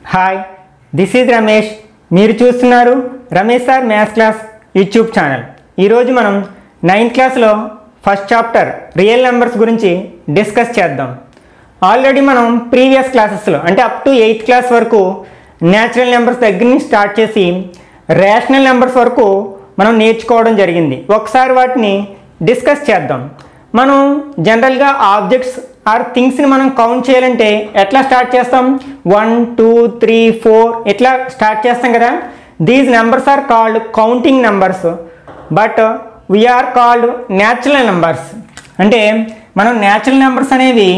Hi this is Ramesh మీరు చూస్తున్నారు Ramesh sir maths class YouTube channel ఈరోజు మనం నైన్త్ క్లాస్లో ఫస్ట్ చాప్టర్ రియల్ నెంబర్స్ గురించి డిస్కస్ చేద్దాం ఆల్రెడీ మనం ప్రీవియస్ క్లాసెస్లో అంటే అప్ టు ఎయిత్ క్లాస్ వరకు న్యాచురల్ నెంబర్స్ దగ్గర నుంచి స్టార్ట్ చేసి రేషనల్ నెంబర్స్ వరకు మనం నేర్చుకోవడం జరిగింది ఒకసారి వాటిని డిస్కస్ చేద్దాం మనం జనరల్గా ఆబ్జెక్ట్స్ ఆర్ థింగ్స్ని మనం కౌంట్ చేయాలంటే ఎట్లా స్టార్ట్ చేస్తాం వన్ టూ త్రీ ఫోర్ ఇట్లా స్టార్ట్ చేస్తాం కదా these numbers are called counting numbers but we are called natural numbers అంటే మనం న్యాచురల్ నెంబర్స్ అనేవి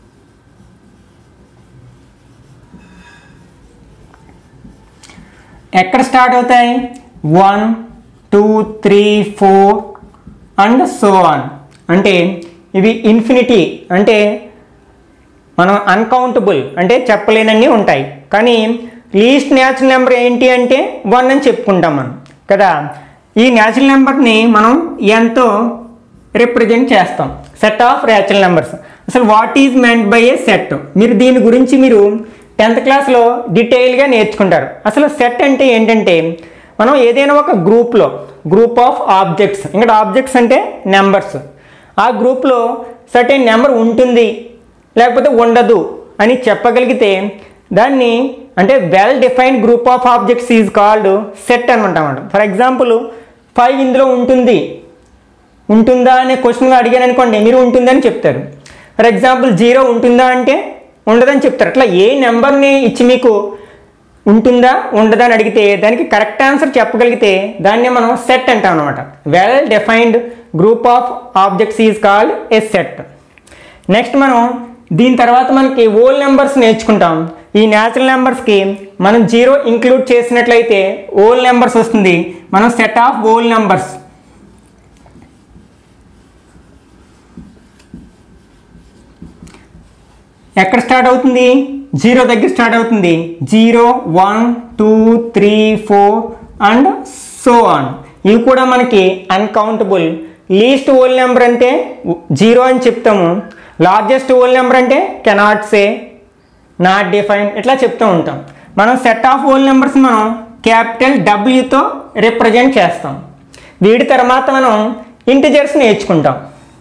ఎక్కడ స్టార్ట్ అవుతాయి one two three four and so on అంటే ఇవి ఇన్ఫినిటీ అంటే మనం అన్కౌంటబుల్ అంటే చెప్పలేనన్ని ఉంటాయి కానీ లీస్ట్ న్యాచురల్ నెంబర్ ఏంటి అంటే వన్ అని చెప్పుకుంటాం మనం కదా ఈ న్యాచురల్ నెంబర్ని మనం ఎంతో రిప్రజెంట్ చేస్తాం సెట్ ఆఫ్ న్యాచురల్ నెంబర్స్ అసలు what is meant by a set మీరు దీని గురించి మీరు టెన్త్ క్లాస్లో డీటెయిల్గా నేర్చుకుంటారు అసలు సెట్ అంటే ఏంటంటే మనం ఏదైనా ఒక గ్రూప్లో గ్రూప్ ఆఫ్ ఆబ్జెక్ట్స్ ఇక్కడ ఆబ్జెక్ట్స్ అంటే నెంబర్స్ ఆ గ్రూప్లో సర్టెన్ నెంబర్ ఉంటుంది లేకపోతే ఉండదు అని చెప్పగలిగితే దాన్ని అంటే well defined group of objects is called set అనమాట ఫర్ ఎగ్జాంపుల్ ఫైవ్ ఇందులో ఉంటుంది ఉంటుందా అనే క్వశ్చన్గా అడిగాను అనుకోండి మీరు ఉంటుందని చెప్తారు ఫర్ ఎగ్జాంపుల్ జీరో ఉంటుందా అంటే ఉండదని చెప్తారు అట్లా ఏ నెంబర్ని ఇచ్చి మీకు ఉంటుందా ఉండదా అని అడిగితే దానికి కరెక్ట్ ఆన్సర్ చెప్పగలిగితే దాన్నే మనం సెట్ అంటాం అనమాట well defined group of objects is called a set next మనం దీని తర్వాత మనకి ఓల్ నెంబర్స్ నేర్చుకుంటాం ఈ న్యాచురల్ నెంబర్స్కి మనం జీరో ఇంక్లూడ్ చేసినట్లయితే ఓల్ నెంబర్స్ వస్తుంది మనం సెట్ ఆఫ్ ఓల్ నెంబర్స్ ఎక్కడ స్టార్ట్ అవుతుంది జీరో దగ్గర స్టార్ట్ అవుతుంది zero one two three four and so on ఇవి కూడా మనకి అన్కౌంటబుల్ లీస్ట్ ఓల్ నెంబర్ అంటే జీరో అని చెప్తాము లార్జెస్ట్ ఓల్ నెంబర్ అంటే కెనాట్ సే నాట్ డిఫైన్ ఇట్లా చెప్తూ ఉంటాం మనం సెట్ ఆఫ్ ఓల్ నెంబర్స్ మనం క్యాపిటల్ డబ్ల్యూతో రిప్రజెంట్ చేస్తాం వీటి తర్వాత మనం ఇంటిజర్స్ నేర్చుకుంటాం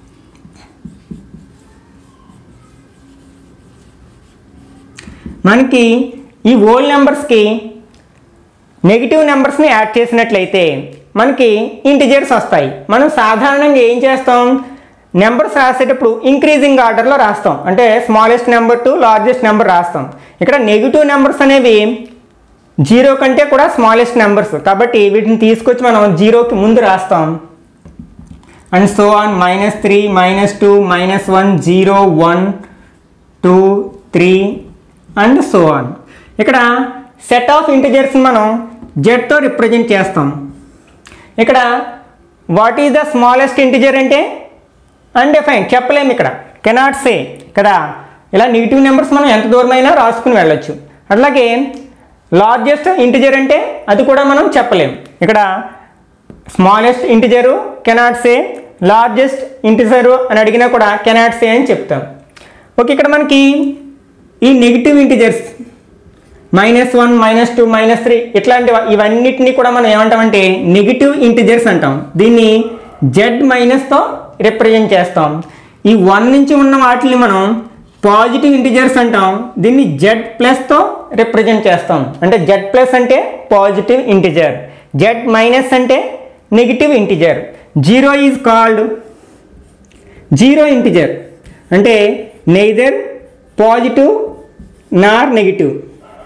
మనకి ఈ ఓల్ నెంబర్స్కి నెగిటివ్ నెంబర్స్ని యాడ్ చేసినట్లయితే మనకి ఇంటిజర్స్ వస్తాయి మనం సాధారణంగా ఏం చేస్తాం నెంబర్స్ రాసేటప్పుడు ఇంక్రీజింగ్ ఆర్డర్లో రాస్తాం అంటే smallest number to largest number రాస్తాం ఇక్కడ నెగిటివ్ నెంబర్స్ అనేవి జీరో కంటే కూడా స్మాలెస్ట్ నెంబర్స్ కాబట్టి వీటిని తీసుకొచ్చి మనం జీరోకి ముందు రాస్తాం and so on minus three minus two minus one zero one two three and so on ఇక్కడ సెట్ ఆఫ్ ఇంటిజర్స్ మనం జెడ్తో రిప్రజెంట్ చేస్తాం ఇక్కడ what is the smallest integer అంటే అన్డిఫైన్ చెప్పలేము ఇక్కడ కెనాట్ సే కదా ఇలా నెగిటివ్ నెంబర్స్ మనం ఎంత దూరమైనా రాసుకుని వెళ్ళొచ్చు అట్లాగే లార్జెస్ట్ ఇంటిజర్ అంటే అది కూడా మనం చెప్పలేము ఇక్కడ smallest integer cannot say largest integer అని అడిగినా కూడా కెనాట్ సే అని చెప్తాం ఓకే ఇక్కడ మనకి ఈ negative integers minus one minus two minus three ఇట్లాంటి ఇవన్నిటిని కూడా మనం ఏమంటామంటే నెగిటివ్ ఇంటిజర్స్ అంటాం దీన్ని జెడ్ మైనస్తో రిప్రజెంట్ చేస్తాం ఈ వన్ నుంచి ఉన్న వాటిని మనం పాజిటివ్ ఇంటిజర్స్ అంటాం దీన్ని జెడ్ ప్లస్తో రిప్రజెంట్ చేస్తాం అంటే జెడ్ ప్లస్ అంటే పాజిటివ్ ఇంటిజర్ జెడ్ మైనస్ అంటే negative integer zero is called zero integer అంటే neither positive nor negative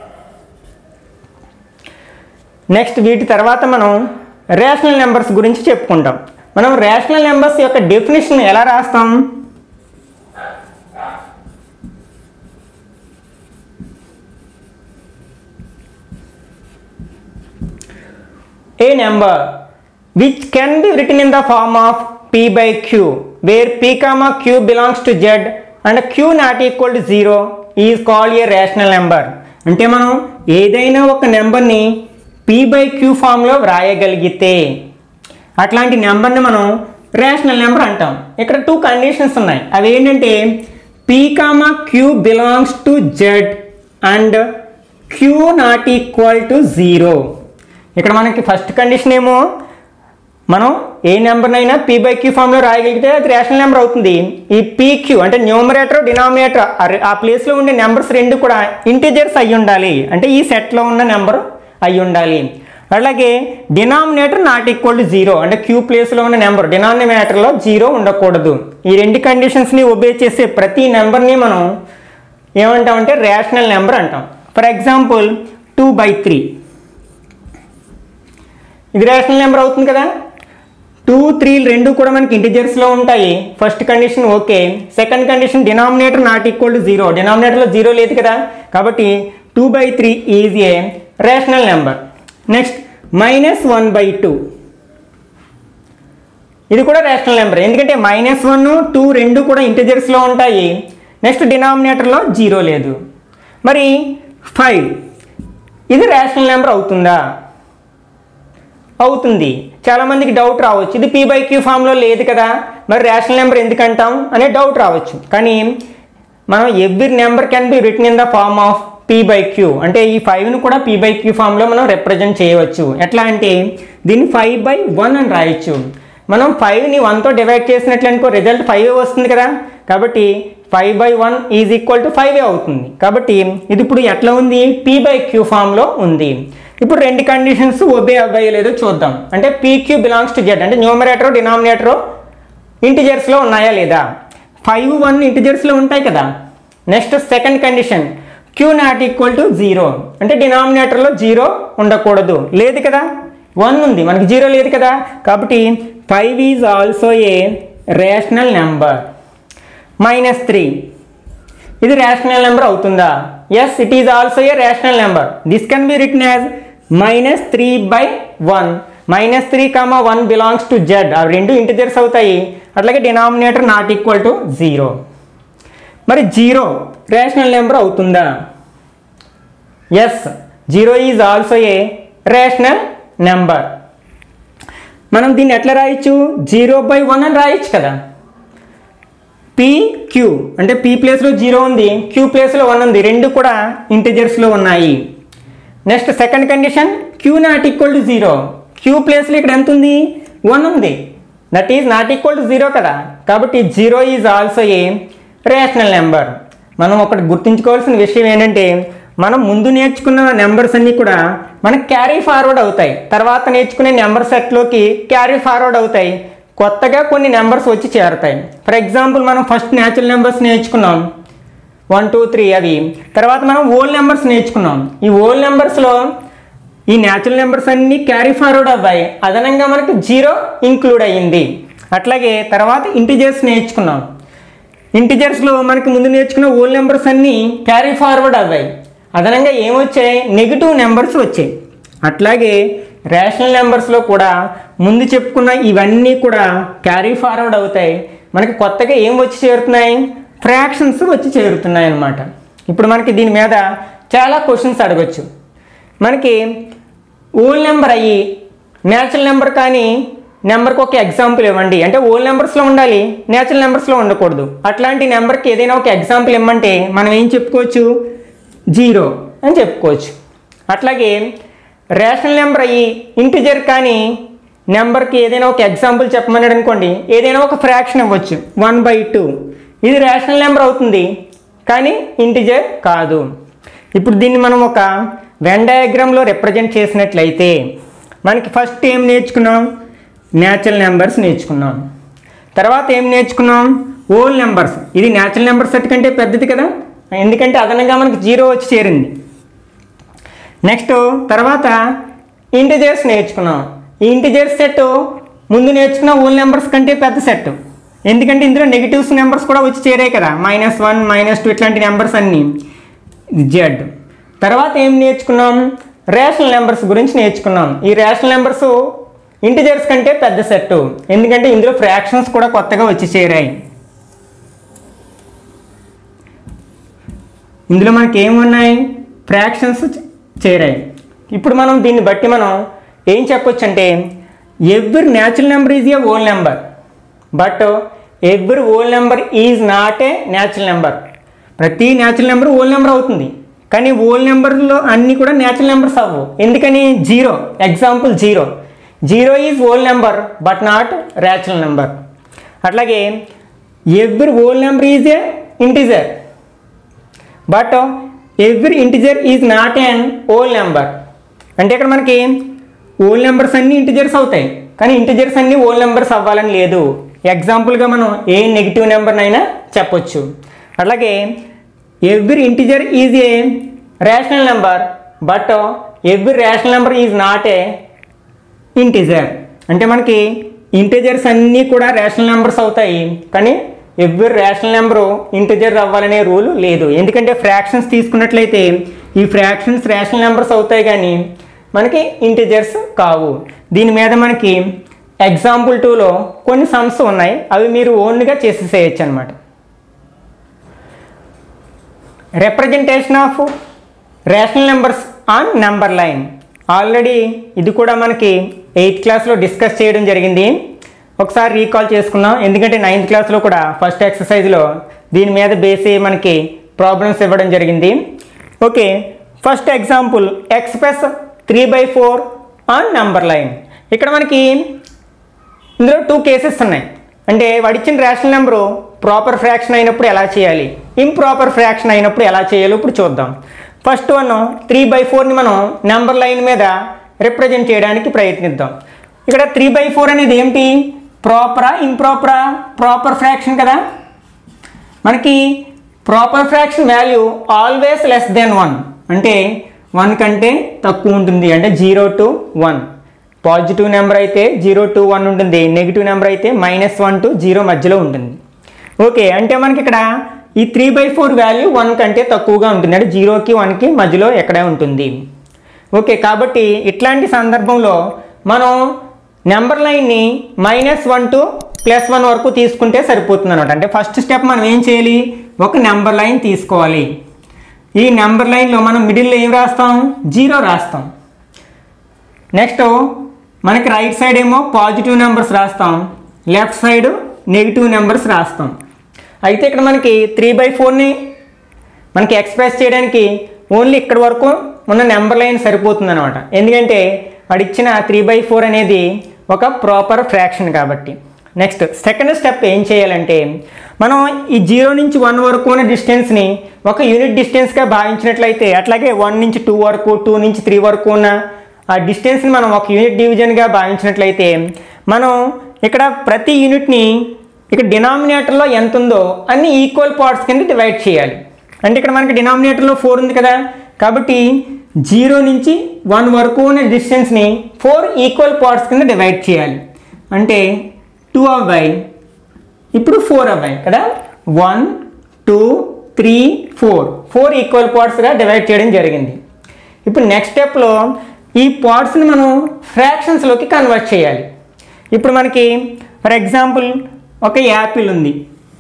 next వీటి తర్వాత మనం రేషనల్ నెంబర్స్ గురించి చెప్పుకుంటాం మనం రేషనల్ నెంబర్స్ యొక్క డెఫినేషన్ ఎలా రాస్తాం a number which can be written in the form of P by Q where P comma Q belongs to Z and Q not equal to zero is call a rational number అంటే మనం ఏదైనా ఒక నెంబర్ని P by Q ఫామ్లో వ్రాయగలిగితే అట్లాంటి నెంబర్ని మనం rational number అంటాం ఇక్కడ టూ కండిషన్స్ ఉన్నాయి అవి ఏంటంటే P comma Q belongs to Z and Q not equal to zero ఇక్కడ మనకి ఫస్ట్ కండిషన్ ఏమో మనం ఏ నెంబర్నైనా పీ బై క్యూ ఫామ్లో రాయగలిగితే అది రేషనల్ నెంబర్ అవుతుంది ఈ పీక్యూ అంటే న్యూమరేటర్ డినామినేటర్ ఆ ప్లేస్లో ఉండే నెంబర్స్ రెండు కూడా ఇంటిజర్స్ అయి ఉండాలి అంటే ఈ సెట్లో ఉన్న నెంబర్ అయి ఉండాలి అలాగే denominator not equal to zero అంటే క్యూ ప్లేస్లో ఉన్న నెంబర్ డినామినేటర్లో జీరో ఉండకూడదు ఈ రెండు కండిషన్స్ని ఒబే చేసే ప్రతి నెంబర్ని మనం ఏమంటామంటే రేషనల్ నెంబర్ అంటాం for example two by three ఇది రేషనల్ నెంబర్ అవుతుంది కదా టూ త్రీ రెండు కూడా మనకి ఇంటిజర్స్లో ఉంటాయి first condition okay second condition denominator not equal to zero డినామినేటర్లో జీరో లేదు కదా కాబట్టి two by three is a rational number next minus one by two ఇది కూడా రేషనల్ నెంబర్ ఎందుకంటే మైనస్ వన్ టూ రెండు కూడా ఇంటిజర్స్లో ఉంటాయి నెక్స్ట్ డినామినేటర్లో జీరో లేదు మరి ఫైవ్ ఇది రేషనల్ నెంబర్ అవుతుందా అవుతుంది చాలా మందికి డౌట్ రావచ్చు ఇది పీ బై క్యూ ఫామ్లో లేదు కదా మరి రేషనల్ నెంబర్ ఎందుకు అంటాం అనే డౌట్ రావచ్చు కానీ మనం every number can be written in the form of P by Q అంటే ఈ ఫైవ్ను కూడా పీ బై క్యూ ఫామ్లో మనం రిప్రజెంట్ చేయవచ్చు ఎట్లా అంటే దీన్ని ఫైవ్ బై వన్ అని రాయొచ్చు మనం ఫైవ్ని వన్తో డివైడ్ చేసినట్లు అనుకో రిజల్ట్ ఫైవ్ వస్తుంది కదా కాబట్టి five by one is equal to five అవుతుంది కాబట్టి ఇది ఇప్పుడు ఎట్లా ఉంది పీ బై క్యూ ఫామ్లో ఉంది ఇప్పుడు రెండు కండిషన్స్ ఒబే అవ్వాయో లేదో చూద్దాం అంటే పీక్యూ బిలాంగ్స్ టు జెడ్ అంటే న్యూమరేటర్ డినామినేటర్ ఇంటిజర్స్లో ఉన్నాయా లేదా ఫైవ్ వన్ ఇంటిజర్స్లో ఉంటాయి కదా next second condition Q not equal to zero అంటే డినామినేటర్లో జీరో ఉండకూడదు లేదు కదా వన్ ఉంది మనకి జీరో లేదు కదా కాబట్టి five is also a rational number minus three ఇది రేషనల్ నెంబర్ అవుతుందా yes it is also a rational number this can be written as minus three by one minus three comma one belongs to Z అవి రెండు integers అవుతాయి అట్లాగే denominator not equal to zero మరి zero rational number అవుతుందా yes zero is also a rational number మనం దీన్ని ఎట్లా రాయొచ్చు జీరో బై వన్ అని రాయొచ్చు కదా పీ క్యూ అంటే పీ ప్లేస్లో జీరో ఉంది క్యూ ప్లేస్లో వన్ ఉంది రెండు కూడా ఇంటిజర్స్లో ఉన్నాయి next second condition Q not equal to zero Q ప్లేస్లో ఇక్కడ ఎంత ఉంది వన్ ఉంది that is not equal to zero కదా కాబట్టి zero is also a rational number మనం ఒకటి గుర్తుంచుకోవాల్సిన విషయం ఏంటంటే మనం ముందు నేర్చుకున్న నెంబర్స్ అన్నీ కూడా మనకి క్యారీ ఫార్వర్డ్ అవుతాయి తర్వాత నేర్చుకునే నెంబర్ సెట్లోకి క్యారీ ఫార్వర్డ్ అవుతాయి కొత్తగా కొన్ని నెంబర్స్ వచ్చి చేరుతాయి ఫర్ ఎగ్జాంపుల్ మనం ఫస్ట్ న్యాచురల్ నెంబర్స్ నేర్చుకున్నాం వన్ టూ త్రీ అవి తర్వాత మనం ఓల్డ్ నెంబర్స్ నేర్చుకున్నాం ఈ ఓల్డ్ నెంబర్స్లో ఈ న్యాచురల్ నెంబర్స్ అన్నీ క్యారీ ఫార్వర్డ్ అవ్వాయి అదనంగా మనకి జీరో ఇంక్లూడ్ అయ్యింది అట్లాగే తర్వాత ఇంటిజర్స్ నేర్చుకున్నాం ఇంటిజర్స్లో మనకి ముందు నేర్చుకున్న ఓల్డ్ నెంబర్స్ అన్నీ క్యారీ ఫార్వర్డ్ అవ్వాయి అదనంగా ఏమొచ్చాయి నెగిటివ్ నెంబర్స్ వచ్చాయి అట్లాగే రేషనల్ నెంబర్స్లో కూడా ముందు చెప్పుకున్న ఇవన్నీ కూడా క్యారీ ఫార్వర్డ్ అవుతాయి మనకి కొత్తగా ఏం వచ్చి చేరుతున్నాయి ఫ్రాక్షన్స్ వచ్చి చేరుతున్నాయి అన్నమాట ఇప్పుడు మనకి దీని మీద చాలా క్వశ్చన్స్ అడగచ్చు మనకి ఓల్ నెంబర్ అయ్యి న్యాచురల్ నెంబర్ కానీ నెంబర్కి ఒక ఎగ్జాంపుల్ ఇవ్వండి అంటే ఓల్ నెంబర్స్లో ఉండాలి న్యాచురల్ నెంబర్స్లో ఉండకూడదు అట్లాంటి నెంబర్కి ఏదైనా ఒక ఎగ్జాంపుల్ ఇవ్వమంటే మనం ఏం చెప్పుకోవచ్చు జీరో అని చెప్పుకోవచ్చు అట్లాగే రేషనల్ నెంబర్ అయ్యి ఇంటిజర్ కానీ నెంబర్కి ఏదైనా ఒక ఎగ్జాంపుల్ చెప్పమన్నాడు అనుకోండి ఏదైనా ఒక ఫ్రాక్షన్ ఇవ్వచ్చు వన్ బై టూ ఇది రేషనల్ నెంబర్ అవుతుంది కానీ ఇంటిజర్ కాదు ఇప్పుడు దీన్ని మనం ఒక వెన్ డయాగ్రామ్లో రిప్రజెంట్ చేసినట్లయితే మనకి ఫస్ట్ ఏం నేర్చుకున్నాం న్యాచురల్ నెంబర్స్ నేర్చుకున్నాం తర్వాత ఏం నేర్చుకున్నాం ఓల్ నెంబర్స్ ఇది న్యాచురల్ నెంబర్ సెట్ కంటే పెద్దది కదా ఎందుకంటే అదనంగా మనకి జీరో వచ్చి చేరింది నెక్స్ట్ తర్వాత ఇంటిజర్స్ నేర్చుకున్నాం ఈ ఇంటిజర్స్ సెట్ ముందు నేర్చుకున్న ఓల్ నెంబర్స్ కంటే పెద్ద సెట్ ఎందుకంటే ఇందులో నెగిటివ్స్ నెంబర్స్ కూడా వచ్చి చేరాయి కదా మైనస్ వన్ మైనస్ టూ ఇట్లాంటి నెంబర్స్ అన్నీ జెడ్ తర్వాత ఏం నేర్చుకున్నాం రేషనల్ నెంబర్స్ గురించి నేర్చుకున్నాం ఈ రేషనల్ నెంబర్స్ ఇంటిజర్స్ కంటే పెద్ద సెట్ ఎందుకంటే ఇందులో ఫ్రాక్షన్స్ కూడా కొత్తగా వచ్చి చేరాయి ఇందులో మనకి ఏమున్నాయి ఫ్రాక్షన్స్ చేరాయి ఇప్పుడు మనం దీన్ని బట్టి మనం ఏం చెప్పొచ్చు అంటే every natural number is a whole number but every whole number is not a natural number ప్రతి న్యాచురల్ నెంబర్ ఓల్ నెంబర్ అవుతుంది కానీ ఓల్ నెంబర్లో అన్నీ కూడా న్యాచురల్ నెంబర్స్ అవ్వవు ఎందుకని zero example zero zero is whole number but not ర్యాచురల్ number అట్లాగే every whole number is a integer but every integer is not an whole number అంటే ఇక్కడ మనకి ఓల్ నెంబర్స్ అన్నీ ఇంటిజర్స్ అవుతాయి కానీ ఇంటిజర్స్ అన్నీ ఓల్ నెంబర్స్ అవ్వాలని లేదు ఎగ్జాంపుల్గా మనం ఏ నెగిటివ్ నెంబర్నైనా చెప్పొచ్చు అట్లాగే every integer is a rational number but every rational number is not a integer అంటే మనకి ఇంటిజర్స్ అన్నీ కూడా రేషనల్ నెంబర్స్ అవుతాయి కానీ ఎవ్రీ రేషనల్ నెంబరు ఇంటిజర్ అవ్వాలనే రూల్ లేదు ఎందుకంటే ఫ్రాక్షన్స్ తీసుకున్నట్లయితే ఈ ఫ్రాక్షన్స్ రేషనల్ నెంబర్స్ అవుతాయి కానీ మనకి ఇంటిజర్స్ కావు దీని మీద మనకి ఎగ్జాంపుల్ టూలో కొన్ని సమ్స్ ఉన్నాయి అవి మీరు ఓన్గా చేసేసేయచ్చు అనమాట representation of rational numbers on number line already ఇది కూడా మనకి ఎయిత్ క్లాస్లో డిస్కస్ చేయడం జరిగింది ఒకసారి రీకాల్ చేసుకుందాం ఎందుకంటే నైన్త్ క్లాస్లో కూడా ఫస్ట్ ఎక్సర్సైజ్లో దీని మీద బేసి మనకి ప్రాబ్లమ్స్ ఇవ్వడం జరిగింది okay first example express three by four on number line ఇక్కడ మనకి ఇందులో టూ కేసెస్ ఉన్నాయి అంటే వాడు ఇచ్చిన రేషనల్ నెంబరు ప్రాపర్ ఫ్రాక్షన్ అయినప్పుడు ఎలా చేయాలి ఇంప్రాపర్ ఫ్రాక్షన్ అయినప్పుడు ఎలా చేయాలో ఇప్పుడు చూద్దాం ఫస్ట్ వన్ త్రీ బై ఫోర్ని మనం నెంబర్ లైన్ మీద రిప్రజెంట్ చేయడానికి ప్రయత్నిద్దాం ఇక్కడ త్రీ బై ఫోర్ అనేది ఏంటి ప్రాపరా ఇంప్రాపరా ప్రాపర్ ఫ్రాక్షన్ కదా మనకి proper fraction value always less than one అంటే వన్ కంటే తక్కువ ఉంటుంది అంటే zero to one positive number అయితే జీరో టు వన్ ఉంటుంది నెగిటివ్ నెంబర్ అయితే మైనస్ వన్ టు జీరో మధ్యలో ఉంటుంది ఓకే అంటే మనకి ఇక్కడ ఈ three by four value one కంటే తక్కువగా ఉంటుంది అంటే జీరోకి వన్కి మధ్యలో ఎక్కడే ఉంటుంది ఓకే కాబట్టి ఇట్లాంటి సందర్భంలో మనం నెంబర్ లైన్ని minus one to plus one వరకు తీసుకుంటే సరిపోతుంది అనమాట అంటే ఫస్ట్ స్టెప్ మనం ఏం చేయాలి ఒక నెంబర్ లైన్ తీసుకోవాలి ఈ నెంబర్ లైన్లో మనం మిడిల్లో ఏం రాస్తాం జీరో రాస్తాం నెక్స్ట్ మనకి రైట్ సైడ్ ఏమో పాజిటివ్ నెంబర్స్ రాస్తాం లెఫ్ట్ సైడ్ నెగిటివ్ నెంబర్స్ రాస్తాం అయితే ఇక్కడ మనకి త్రీ బై ఫోర్ని మనకి ఎక్స్ప్రెస్ చేయడానికి ఓన్లీ ఇక్కడ వరకు ఉన్న నెంబర్ లైన్ సరిపోతుంది అనమాట ఎందుకంటే వాడు ఇచ్చిన త్రీ బై ఫోర్ అనేది ఒక ప్రాపర్ ఫ్రాక్షన్ కాబట్టి నెక్స్ట్ సెకండ్ స్టెప్ ఏం చేయాలంటే మనం ఈ జీరో నుంచి వన్ వరకు ఉన్న డిస్టెన్స్ని ఒక యూనిట్ డిస్టెన్స్గా భావించినట్లయితే అట్లాగే వన్ నుంచి టూ వరకు టూ నుంచి త్రీ వరకు ఉన్న ఆ డిస్టెన్స్ని మనం ఒక యూనిట్ డివిజన్గా భావించినట్లయితే మనం ఇక్కడ ప్రతి యూనిట్ని ఇక్కడ డినామినేటర్లో ఎంత ఉందో అన్ని ఈక్వల్ పార్ట్స్ కింద డివైడ్ చేయాలి అంటే ఇక్కడ మనకి డినామినేటర్లో ఫోర్ ఉంది కదా కాబట్టి జీరో నుంచి వన్ వరకు ఉన్న డిస్టెన్స్ని ఫోర్ ఈక్వల్ పార్ట్స్ కింద డివైడ్ చేయాలి అంటే టూ అవ్వాయి ఇప్పుడు ఫోర్ అవ్వాయి కదా one two three four four equal పార్ట్స్గా డివైడ్ చేయడం జరిగింది ఇప్పుడు నెక్స్ట్ స్టెప్లో ఈ పార్ట్స్ని మనం ఫ్రాక్షన్స్లోకి కన్వర్ట్ చేయాలి ఇప్పుడు మనకి ఫర్ ఎగ్జాంపుల్ ఒక యాపిల్ ఉంది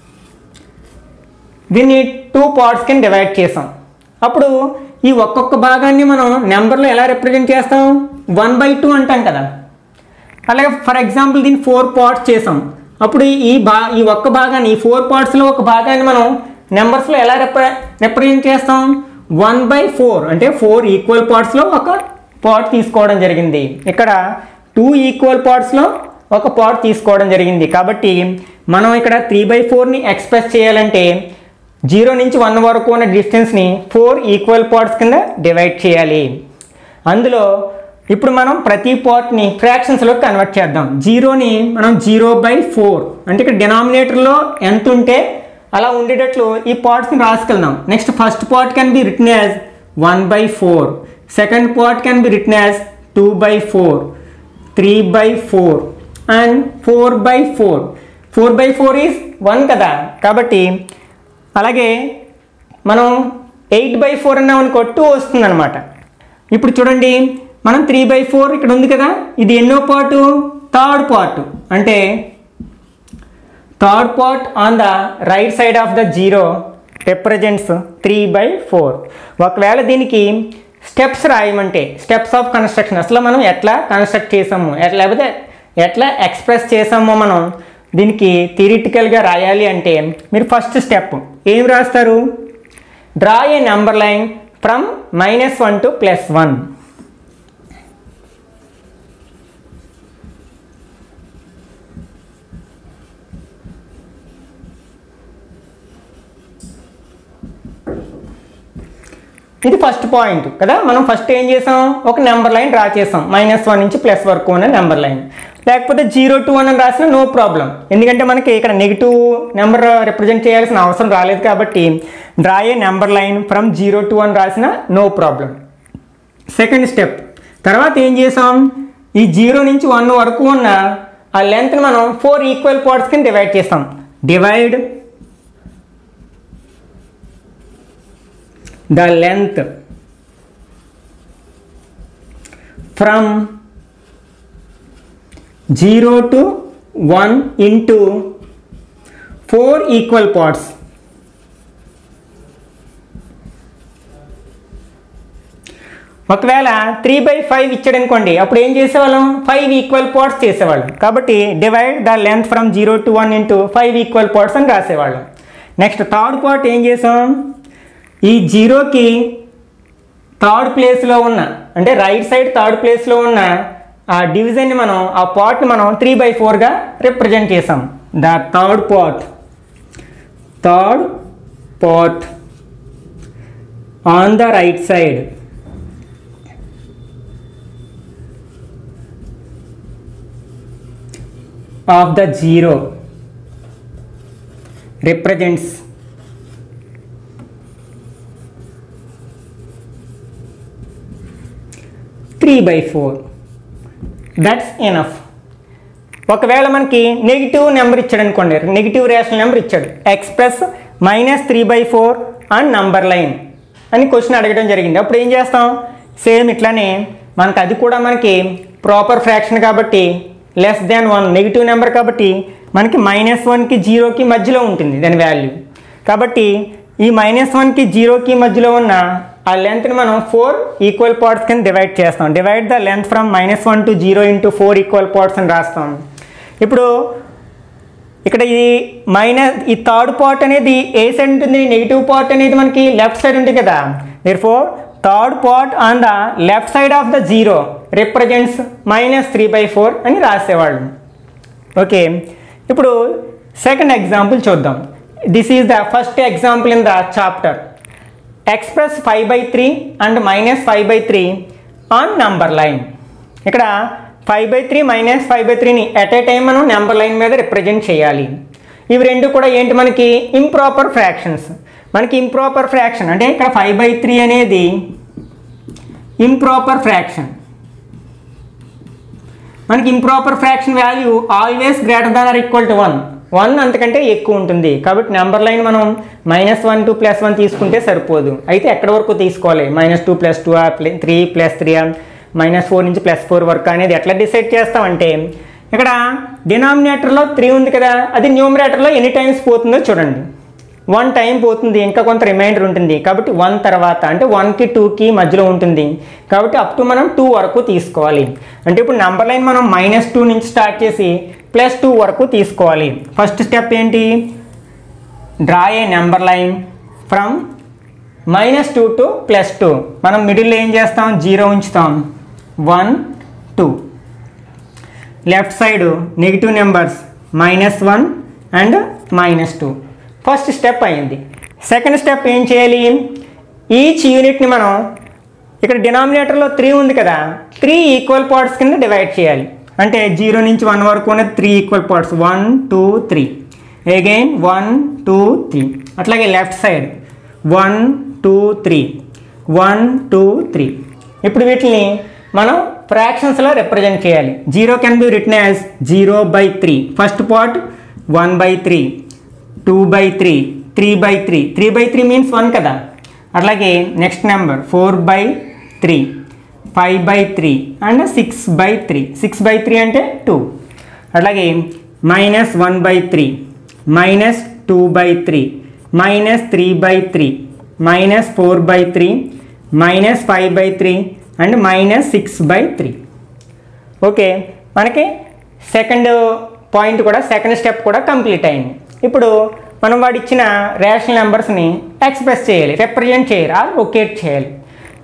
దీన్ని టూ పార్ట్స్ కింద డివైడ్ చేసాం అప్పుడు ఈ ఒక్కొక్క భాగాన్ని మనం నెంబర్లో ఎలా రిప్రజెంట్ చేస్తాం వన్ బై టూ అంటాం కదా అలాగే ఫర్ ఎగ్జాంపుల్ దీన్ని ఫోర్ పార్ట్స్ చేసాం అప్పుడు ఈ బా ఈ ఒక్క భాగాన్ని ఈ ఫోర్ పార్ట్స్లో ఒక భాగాన్ని మనం నెంబర్స్లో ఎలా రిప్ర రిప్రజెంట్ చేస్తాం వన్ బై ఫోర్ అంటే ఫోర్ ఈక్వల్ పార్ట్స్లో ఒక పార్ట్ తీసుకోవడం జరిగింది ఇక్కడ టూ ఈక్వల్ పార్ట్స్లో ఒక పార్ట్ తీసుకోవడం జరిగింది కాబట్టి మనం ఇక్కడ త్రీ బై ఫోర్ని ఎక్స్ప్రెస్ చేయాలంటే జీరో నుంచి వన్ వరకు ఉన్న డిస్టెన్స్ని ఫోర్ ఈక్వల్ పార్ట్స్ కింద డివైడ్ చేయాలి అందులో ఇప్పుడు మనం ప్రతి పార్ట్ని ఫ్రాక్షన్స్లో కన్వర్ట్ చేద్దాం జీరోని మనం జీరో బై ఫోర్ అంటే ఇక్కడ డినామినేటర్లో ఎంత ఉంటే అలా ఉండేటట్లు ఈ పార్ట్స్ని రాసుకెళ్దాం next first part can be written as one by four second part can be written as two by four three by four and four by four four by four is one కదా కాబట్టి అలాగే మనం eight by four అన్నాం అనుకో two వస్తుంది అనమాట ఇప్పుడు చూడండి మనం త్రీ బై ఫోర్ ఇక్కడ ఉంది కదా ఇది ఎన్నో పార్టు థర్డ్ పార్ట్ అంటే third part on the right side of the zero represents three by four ఒకవేళ దీనికి స్టెప్స్ రాయమంటే స్టెప్స్ ఆఫ్ కన్స్ట్రక్షన్ అసలు మనం ఎట్లా కన్స్ట్రక్ట్ చేసాము ఎట్లా లేకపోతే ఎట్లా ఎక్స్ప్రెస్ చేసామో మనం దీనికి థిరిటికల్గా రాయాలి అంటే మీరు ఫస్ట్ స్టెప్ ఏం రాస్తారు draw a number line from minus one to plus one ఇది ఫస్ట్ పాయింట్ కదా మనం ఫస్ట్ ఏం చేసాం ఒక నెంబర్ లైన్ డ్రా చేసాం మైనస్ వన్ నుంచి ప్లస్ వరకు ఉన్న నెంబర్ లైన్ లేకపోతే జీరో టూ అని రాసిన నో ప్రాబ్లం ఎందుకంటే మనకి ఇక్కడ నెగిటివ్ నెంబర్ రిప్రజెంట్ చేయాల్సిన అవసరం రాలేదు కాబట్టి draw a number line from zero to అని రాసిన నో ప్రాబ్లం సెకండ్ స్టెప్ తర్వాత ఏం చేసాం ఈ జీరో నుంచి వన్ వరకు ఉన్న ఆ లెంత్ని మనం ఫోర్ ఈక్వల్ పార్ట్స్ కింద డివైడ్ చేస్తాం divide the length from 0 to 1 into 4 equal parts ఒకవేళ త్రీ బై ఫైవ్ ఇచ్చాడు అనుకోండి అప్పుడు ఏం చేసేవాళ్ళం ఫైవ్ ఈక్వల్ పార్ట్స్ చేసేవాళ్ళం కాబట్టి divide the length from zero to one into five equal parts అని రాసేవాళ్ళం నెక్స్ట్ థర్డ్ పార్ట్ ఏం చేసాం ఈ జీరోకి థర్డ్ ప్లేస్లో ఉన్న అంటే రైట్ సైడ్ థర్డ్ ప్లేస్లో ఉన్న ఆ డివిజన్ని మనం ఆ పార్ట్ని మనం త్రీ బై ఫోర్గా రిప్రజెంట్ చేసాం the third part third part on the right side of the zero represents three by four that's enough ఒకవేళ మనకి నెగిటివ్ నెంబర్ ఇచ్చాడు అనుకోండి నెగిటివ్ రేషనల్ నెంబర్ ఇచ్చాడు express minus three by four and number line అని question అడగడం జరిగింది అప్పుడు ఏం చేస్తాం సేమ్ ఇట్లానే మనకు అది కూడా మనకి ప్రాపర్ ఫ్రాక్షన్ కాబట్టి less than one negative number కాబట్టి మనకి మైనస్ వన్కి జీరోకి మధ్యలో ఉంటుంది దాని వాల్యూ కాబట్టి ఈ మైనస్ వన్కి జీరోకి మధ్యలో ఉన్న ఆ లెంత్ని మనం ఫోర్ ఈక్వల్ పార్ట్స్ కింద డివైడ్ చేస్తాం divide the length from minus one to zero into four equal parts అని రాస్తాం ఇప్పుడు ఇక్కడ ఈ మైనస్ ఈ థర్డ్ పార్ట్ అనేది ఏ సైడ్ ఉంటుంది నెగిటివ్ పార్ట్ అనేది మనకి లెఫ్ట్ సైడ్ ఉంటుంది కదా therefore third part on the left side of the zero represents minus three by four అని రాసేవాళ్ళు ఓకే ఇప్పుడు సెకండ్ ఎగ్జాంపుల్ చూద్దాం this is the first example in the chapter express five by three and minus five by three on number line ఇక్కడ five by three minus five by త్రీని at a time మనం number line మీద represent చేయాలి ఇవి రెండు కూడా ఏంటి మనకి ఇంప్రాపర్ ఫ్రాక్షన్స్ మనకి ఇంప్రాపర్ ఫ్రాక్షన్ అంటే ఇక్కడ ఫైవ్ బై త్రీ అనేది ఇంప్రాపర్ ఫ్రాక్షన్ మనకి improper fraction value always greater than or equal to one one అంతకంటే ఎక్కువ ఉంటుంది కాబట్టి నెంబర్ లైన్ మనం minus one to plus one తీసుకుంటే సరిపోదు అయితే ఎక్కడి వరకు తీసుకోవాలి minus two plus two three plus three minus four నుంచి ప్లస్ ఫోర్ వరకు అనేది ఎట్లా డిసైడ్ చేస్తామంటే ఇక్కడ డినామినేటర్లో త్రీ ఉంది కదా అది న్యూమరేటర్లో ఎన్ని టైమ్స్ పోతుందో చూడండి వన్ టైం పోతుంది ఇంకా కొంత రిమైండర్ ఉంటుంది కాబట్టి వన్ తర్వాత అంటే వన్కి టూకి మధ్యలో ఉంటుంది కాబట్టి అప్ టు మనం టూ వరకు తీసుకోవాలి అంటే ఇప్పుడు నెంబర్ లైన్ మనం మైనస్ టూ నుంచి స్టార్ట్ చేసి ప్లస్ టూ వరకు తీసుకోవాలి ఫస్ట్ స్టెప్ ఏంటి draw a number line from minus two to plus two మనం మిడిల్లో ఏం చేస్తాం జీరో ఉంచుతాం one two left side negative numbers minus one and minus two first step అయింది సెకండ్ స్టెప్ ఏం చేయాలి ఈచ్ యూనిట్ని మనం ఇక్కడ డినామినేటర్లో త్రీ ఉంది కదా త్రీ ఈక్వల్ పార్ట్స్ కింద డివైడ్ చేయాలి అంటే జీరో నుంచి వన్ వరకు ఉన్నది three equal parts one two three again one two three అట్లాగే left side one two three one two three ఇప్పుడు వీటిని మనం ఫ్రాక్షన్స్లో రిప్రజెంట్ చేయాలి zero can be written as zero by three first part one by three two by three three by three three by three means one కదా అట్లాగే next number four by three five by three and six by three six by three అంటే two అట్లాగే minus one by three minus two by three minus three by three minus four by three minus five by three and minus six by three okay మనకి second point కూడా second step కూడా complete అయింది ఇప్పుడు మనం వాడు ఇచ్చిన rational నెంబర్స్ని express చేయాలి రిప్రజెంట్ చేయాలి ఆర్ లొకేట్ చేయాలి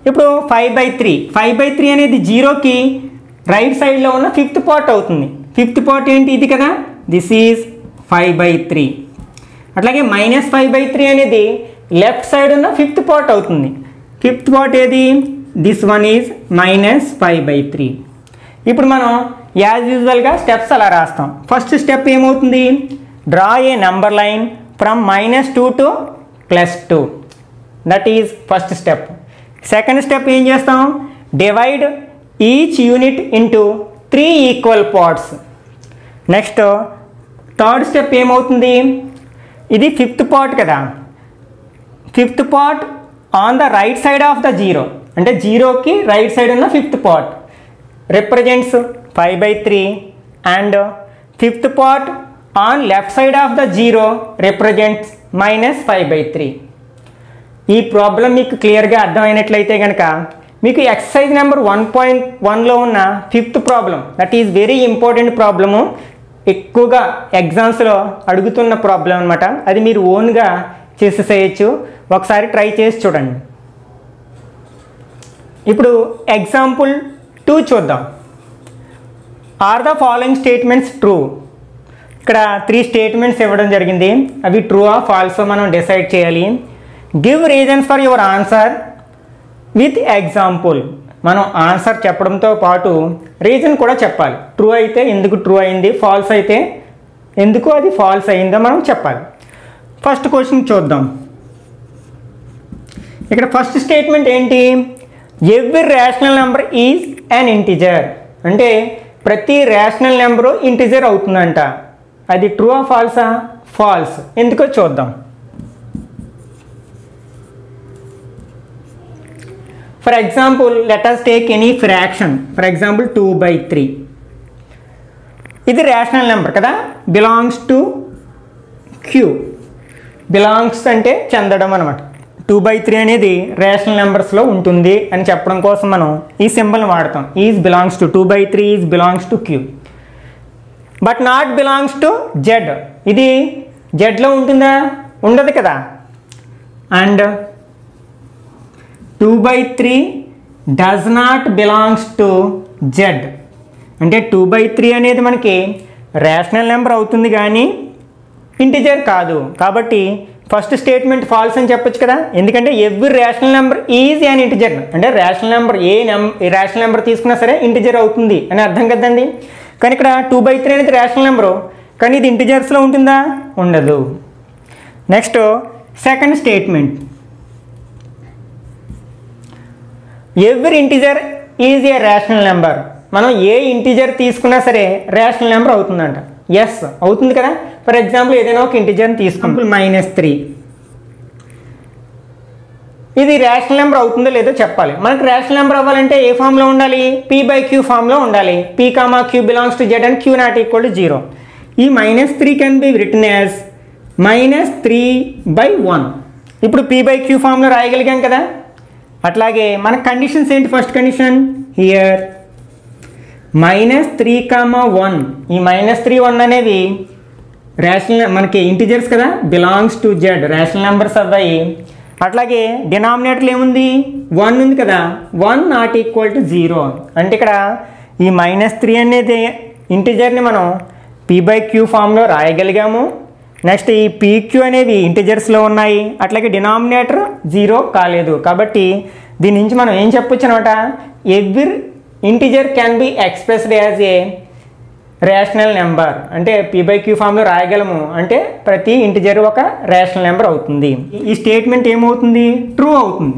ఇప్పుడు five by three five by three అనేది జీరోకి రైట్ సైడ్లో ఉన్న ఫిఫ్త్ పార్ట్ అవుతుంది ఫిఫ్త్ పార్ట్ ఏంటి ఇది కదా this is five by three అట్లాగే మైనస్ ఫైవ్ బై త్రీ అనేది లెఫ్ట్ సైడ్ ఉన్న ఫిఫ్త్ పార్ట్ అవుతుంది ఫిఫ్త్ పార్ట్ ఏది this one is minus five by three ఇప్పుడు మనం యాజ్ యూజువల్గా స్టెప్స్ అలా రాస్తాం ఫస్ట్ స్టెప్ ఏమవుతుంది draw a number line from minus two to plus two that is first step second step ఏం చేస్తాం divide each unit into three equal parts next third step ఏమవుతుంది ఇది ఫిఫ్త్ పార్ట్ కదా fifth part on the right side of the zero అంటే జీరోకి right side ఉన్న fifth part represents five by three and fifth part on left side of the zero represents minus five by three ఈ problem మీకు క్లియర్గా అర్థమైనట్లయితే కనుక మీకు exercise number one point వన్లో ఉన్న fifth problem that is very important problem ఎక్కువగా ఎగ్జామ్స్లో అడుగుతున్న ప్రాబ్లం అనమాట అది మీరు ఓన్గా చేసేసేయచ్చు ఒకసారి ట్రై చేసి చూడండి ఇప్పుడు ఎగ్జాంపుల్ టూ చూద్దాం are the following statements true ఇక్కడ త్రీ స్టేట్మెంట్స్ ఇవ్వడం జరిగింది అవి ట్రూ ఆ ఫాల్స్ మనం డిసైడ్ చేయాలి give reasons for your answer with example మనం ఆన్సర్ చెప్పడంతో పాటు రీజన్ కూడా చెప్పాలి ట్రూ అయితే ఎందుకు ట్రూ అయింది ఫాల్స్ అయితే ఎందుకు అది ఫాల్స్ అయిందో మనం చెప్పాలి ఫస్ట్ క్వశ్చన్ చూద్దాం ఇక్కడ ఫస్ట్ స్టేట్మెంట్ ఏంటి every rational number is an integer అంటే ప్రతి రేషనల్ నెంబరు ఇంటిజర్ అవుతుందంట అది ట్రూ ఆ ఫాల్సా ఫాల్స్ ఎందుకో చూద్దాం for example let us take any fraction for example two by three ఇది రేషనల్ నెంబర్ కదా బిలాంగ్స్ టు క్యూ బిలాంగ్స్ అంటే చెందడం అనమాట టూ బై త్రీ అనేది రేషనల్ నెంబర్స్లో ఉంటుంది అని చెప్పడం కోసం మనం ఈ సింబల్ని వాడతాం is belongs to two by three is belongs to Q but not belongs to Z ఇది జెడ్లో ఉంటుందా ఉండదు కదా and two by three does not belongs to Z అంటే టూ బై త్రీ అనేది మనకి రేషనల్ నెంబర్ అవుతుంది కానీ ఇంటిజర్ కాదు కాబట్టి ఫస్ట్ స్టేట్మెంట్ ఫాల్స్ అని చెప్పొచ్చు కదా ఎందుకంటే every rational number is an integer అంటే రేషనల్ నెంబర్ ఏ నెం రేషనల్ నెంబర్ తీసుకున్నా సరే ఇంటిజర్ అవుతుంది అని అర్థం కదండి కానీ ఇక్కడ టూ బై త్రీ అనేది రేషనల్ నెంబరు కానీ ఇది ఇంటిజర్స్లో ఉంటుందా ఉండదు next second statement every integer is a rational number మనం ఏ ఇంటిజర్ తీసుకున్నా సరే రేషనల్ నెంబర్ అవుతుందంట ఎస్ అవుతుంది కదా ఫర్ ఎగ్జాంపుల్ ఏదైనా ఒక ఇంటిజర్ని తీసుకుంటే మైనస్ త్రీ ఇది రేషనల్ నెంబర్ అవుతుందో లేదో చెప్పాలి మనకు రేషనల్ నెంబర్ అవ్వాలంటే ఏ ఫామ్లో ఉండాలి పీ బై క్యూ ఫామ్లో ఉండాలి P comma Q belongs to Z and Q not equal to zero ఈ minus three can be written as minus three by one ఇప్పుడు పీ బై క్యూ ఫామ్లో రాయగలిగాం కదా అట్లాగే మన కండిషన్స్ ఏంటి first condition here minus three comma one ఈ minus three one అనేవి రేషనల్ మనకి ఇంటిజర్స్ కదా belongs to Z rational numbers అవ్వాయి అట్లాగే డినామినేటర్లు ఏముంది వన్ ఉంది కదా one not equal to zero అంటే ఇక్కడ ఈ మైనస్ త్రీ అనేది ఇంటిజర్ని మనం పీ బై క్యూ ఫామ్లో రాయగలిగాము నెక్స్ట్ ఈ పీక్యూ అనేవి ఇంటిజర్స్లో ఉన్నాయి అట్లాగే డినామినేటర్ జీరో కాలేదు కాబట్టి దీని నుంచి మనం ఏం చెప్పొచ్చు అనమాట every integer can be expressed as a rational number అంటే పీ బై క్యూ ఫామ్లో రాయగలము అంటే ప్రతి ఇంటిజర్ ఒక రేషనల్ నెంబర్ అవుతుంది ఈ స్టేట్మెంట్ ఏమవుతుంది ట్రూ అవుతుంది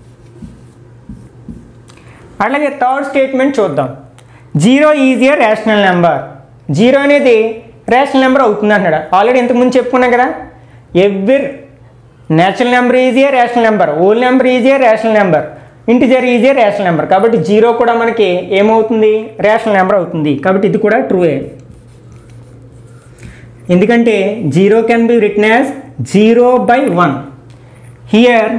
అట్లాగే థర్డ్ స్టేట్మెంట్ చూద్దాం zero is a rational number zero అనేది రేషనల్ నెంబర్ అవుతుంది అంటున్నాడు ఆల్రెడీ ఇంతకుముందు చెప్పుకున్నాం కదా every natural number is a rational number whole number is a rational number integer is a rational number కాబట్టి జీరో కూడా మనకి ఏమవుతుంది రేషనల్ నెంబర్ అవుతుంది కాబట్టి ఇది కూడా ట్రూయే ఎందుకంటే zero can be written as zero by one here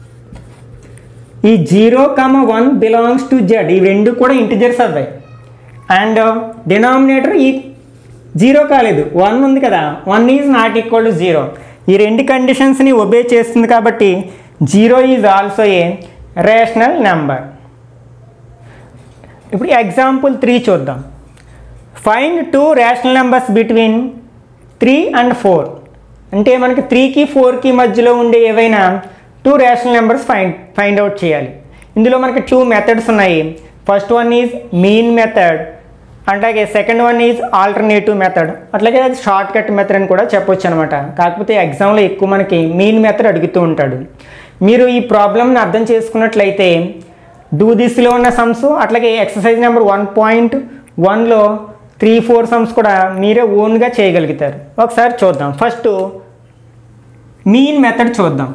ఈ zero comma one belongs to Z ఈ రెండు కూడా ఇంటిజర్స్ అవ్వాయి అండ్ డినామినేటర్ ఈ జీరో కాలేదు వన్ ఉంది కదా one is not equal to zero ఈ రెండు కండిషన్స్ని ఒబే చేస్తుంది కాబట్టి zero is also a rational number ఇప్పుడు ఎగ్జాంపుల్ త్రీ చూద్దాం find two rational numbers between three and four అంటే మనకి త్రీకి ఫోర్కి మధ్యలో ఉండే ఏవైనా two rational numbers find find out చేయాలి ఇందులో మనకి టూ మెథడ్స్ ఉన్నాయి first one is mean method అట్లాగే second one is alternative method అట్లాగే అది షార్ట్ కట్ మెథడ్ అని కూడా చెప్పొచ్చు అనమాట కాకపోతే ఎగ్జామ్లో ఎక్కువ మనకి మీన్ మెథడ్ అడుగుతూ ఉంటాడు మీరు ఈ ప్రాబ్లమ్ని అర్థం చేసుకున్నట్లయితే డూ దిస్లో ఉన్న సమ్స్ అట్లాగే ఎక్సర్సైజ్ నెంబర్ వన్ పాయింట్ వన్లో త్రీ ఫోర్ సమ్స్ కూడా మీరే ఓన్గా చేయగలుగుతారు ఒకసారి చూద్దాం ఫస్ట్ మీన్ మెథడ్ చూద్దాం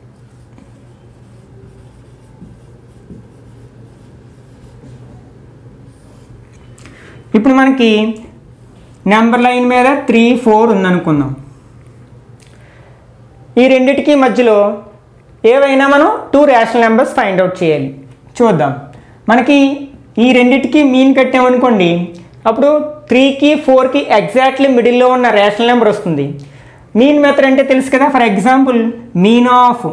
ఇప్పుడు మనకి నెంబర్ లైన్ మీద త్రీ ఫోర్ ఉందనుకుందాం ఈ రెండిటికి మధ్యలో ఏవైనా మనం two rational numbers find out చేయాలి చూద్దాం మనకి ఈ రెండిటికి మీన్ కట్టామనుకోండి అప్పుడు త్రీకి ఫోర్కి ఎగ్జాక్ట్లీ మిడిల్లో ఉన్న రేషనల్ నెంబర్ వస్తుంది మీన్ మెథడ్ అంటే తెలుసు కదా for example mean of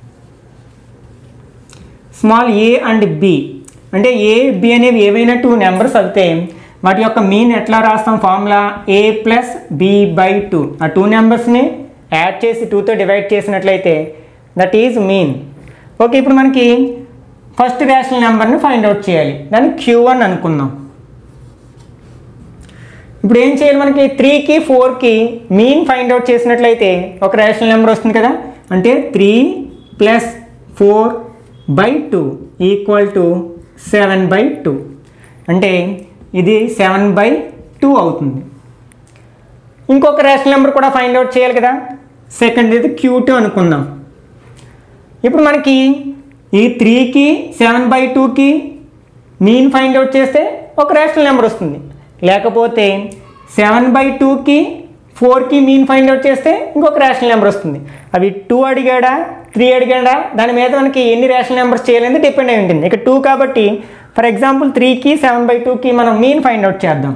small a and b అంటే ఏ బి అనేవి ఏవైనా టూ నెంబర్స్ అవుతే వాటి యొక్క మీన్ ఎట్లా రాస్తాం formula a plus b by two ఆ టూ నెంబర్స్ని యాడ్ చేసి టూతో డివైడ్ చేసినట్లయితే దట్ ఈజ్ మీన్ ఓకే ఇప్పుడు మనకి ఫస్ట్ రేషనల్ నెంబర్ని ఫైండ్ అవుట్ చేయాలి దాన్ని క్యూ వన్ అనుకుందాం ఇప్పుడు ఏం చేయాలి మనకి త్రీకి ఫోర్కి మీన్ ఫైండ్ అవుట్ చేసినట్లయితే ఒక రేషనల్ నెంబర్ వస్తుంది కదా అంటే three plus four by two equal to seven by two అంటే ఇది సెవెన్ బై టూ అవుతుంది ఇంకొక రేషనల్ నెంబర్ కూడా ఫైండ్ అవుట్ చేయాలి కదా సెకండ్ ఇది క్యూ టూ అనుకుందాం ఇప్పుడు మనకి ఈ త్రీకి సెవెన్ బై టూకి మీన్ ఫైండ్ అవుట్ చేస్తే ఒక రేషనల్ నెంబర్ వస్తుంది లేకపోతే సెవెన్ బై టూకి ఫోర్కి మీన్ ఫైండ్ అవుట్ చేస్తే ఇంకొక రేషనల్ నెంబర్ వస్తుంది అవి టూ అడిగాడా త్రీ అడిగాడా దాని మీద మనకి ఎన్ని రేషనల్ నెంబర్స్ చేయాలని డిపెండ్ అయి ఉంటుంది ఇక టూ కాబట్టి ఫర్ ఎగ్జాంపుల్ త్రీకి సెవెన్ బై టూకి మనం మీన్ ఫైండ్ అవుట్ చేద్దాం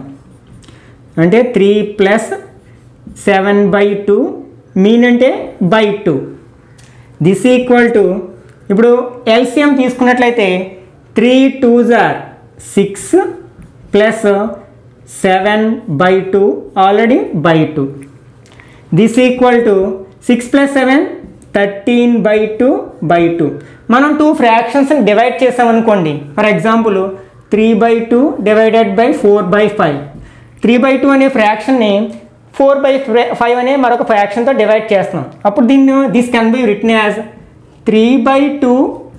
అంటే three plus seven by two mean అంటే by two this equal to ఇప్పుడు ఎల్సిఎం తీసుకున్నట్లయితే three two are six plus seven by two already by two this equal to six plus seven thirteen by two by two మనం two ఫ్రాక్షన్స్ని divide చేసామనుకోండి for example three by two divided by four by five three by two అనే ఫ్రాక్షన్ని four by five అనే మరొక ఫ్రాక్షన్తో divide చేస్తున్నాం అప్పుడు దీన్ని this can be written as three by two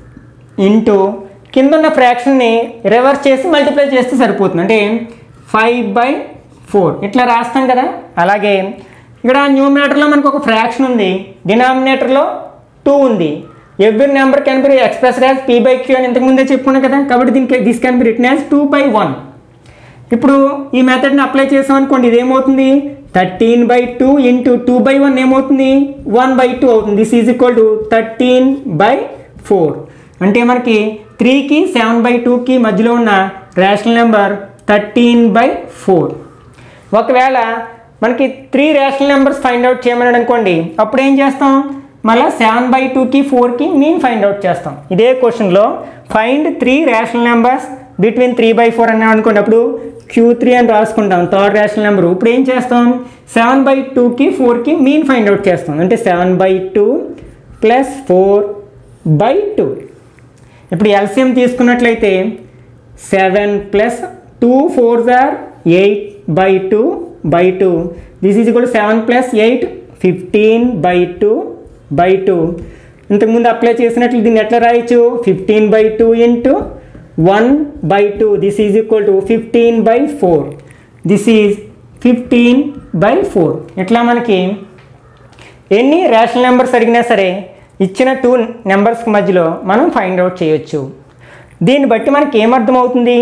into కింద ఉన్న ఫ్రాక్షన్ని రివర్స్ చేసి మల్టిప్లై చేస్తే సరిపోతుంది అంటే ఫైవ్ బై ఫోర్ ఇట్లా రాస్తాం కదా అలాగే ఇక్కడ న్యూమినేటర్లో మనకు ఒక ఫ్రాక్షన్ ఉంది డినామినేటర్లో టూ ఉంది every number can be express as P by Q అని ఇంతకుముందే చెప్పుకున్నాం కదా కాబట్టి దీనికి this can be written as two by one ఇప్పుడు ఈ మెథడ్ని అప్లై చేసాం అనుకోండి ఇది ఏమవుతుంది thirteen by two into two by one ఏమవుతుంది వన్ బై టూ అవుతుంది this is equal to thirteen by four అంటే మనకి త్రీకి సెవెన్ బై టూకి మధ్యలో ఉన్న rational number thirteen by four ఒకవేళ మనకి three rational numbers find out చేయమన్నాడు అనుకోండి అప్పుడు ఏం చేస్తాం మళ్ళీ సెవెన్ బై టూకి ఫోర్కి మీన్ ఫైండ్ అవుట్ చేస్తాం ఇదే క్వశ్చన్లో find three rational numbers between three by four అన్నాం అనుకోండి అప్పుడు క్యూ త్రీ అని రాసుకుంటాం థర్డ్ రేషనల్ నెంబర్ ఇప్పుడు ఏం చేస్తాం సెవెన్ బై టూకి ఫోర్కి మీన్ ఫైండ్ అవుట్ చేస్తాం అంటే seven by two plus four by two ఇప్పుడు ఎల్సిఎం తీసుకున్నట్లయితే seven plus two four are eight by two by two this is equal seven plus eight fifteen by two by two ఇంతకుముందు apply చేసినట్లు దీన్ని ఎట్లా రాయొచ్చు fifteen by two into one by two this is equal to fifteen by four this is fifteen by four ఇట్లా మనకి ఎన్ని rational numbers అడిగినా సరే ఇచ్చిన టూ నెంబర్స్కి మధ్యలో మనం ఫైండ్ అవుట్ చేయొచ్చు దీన్ని బట్టి మనకి ఏమర్థమవుతుంది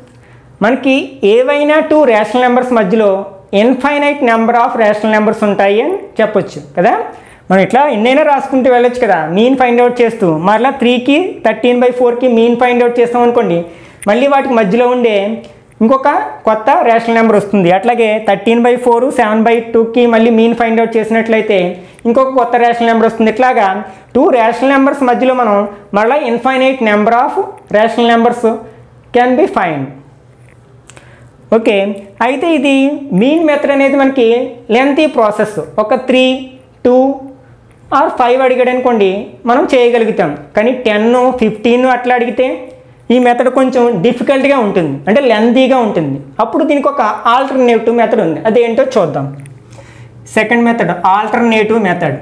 మనకి ఏవైనా టూ రేషనల్ నెంబర్స్ మధ్యలో infinite number of rational numbers ఉంటాయి అని చెప్పొచ్చు కదా మనం ఇట్లా ఎన్నైనా రాసుకుంటూ వెళ్ళొచ్చు కదా మీన్ ఫైండ్ అవుట్ చేస్తూ మరలా త్రీకి థర్టీన్ బై ఫోర్కి మీన్ ఫైండ్ అవుట్ చేస్తాం అనుకోండి మళ్ళీ వాటికి మధ్యలో ఉండే ఇంకొక కొత్త రేషనల్ నెంబర్ వస్తుంది అట్లాగే thirteen by four seven by టూకి మళ్ళీ మీన్ ఫైండ్ అవుట్ చేసినట్లయితే ఇంకొక కొత్త రేషనల్ నెంబర్ వస్తుంది ఇట్లాగా టూ రేషనల్ నెంబర్స్ మధ్యలో మనం మళ్ళీ infinite number of rational numbers can be find okay అయితే ఇది మీన్ మెథడ్ అనేది మనకి లెంతీ ప్రాసెస్ ఒక త్రీ టూ ఆర్ ఫైవ్ అడిగాడు అనుకోండి మనం చేయగలుగుతాం కానీ టెన్ ఫిఫ్టీన్ అట్లా అడిగితే ఈ మెథడ్ కొంచెం డిఫికల్ట్గా ఉంటుంది అంటే లెంతీగా ఉంటుంది అప్పుడు దీనికి ఒక ఆల్టర్నేటివ్ మెథడ్ ఉంది అదేంటో చూద్దాం సెకండ్ మెథడ్ ఆల్టర్నేటివ్ మెథడ్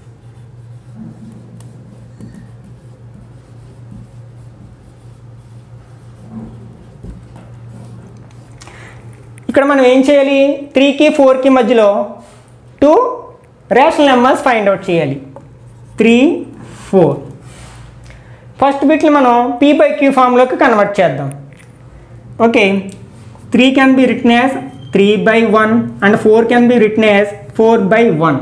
ఇక్కడ మనం ఏం చేయాలి త్రీకి ఫోర్కి మధ్యలో two rational numbers find out చేయాలి త్రీ ఫోర్ ఫస్ట్ బిట్లు మనం పీ బై క్యూ ఫామ్లోకి కన్వర్ట్ చేద్దాం okay three can be written as three by one and four can be written as four by one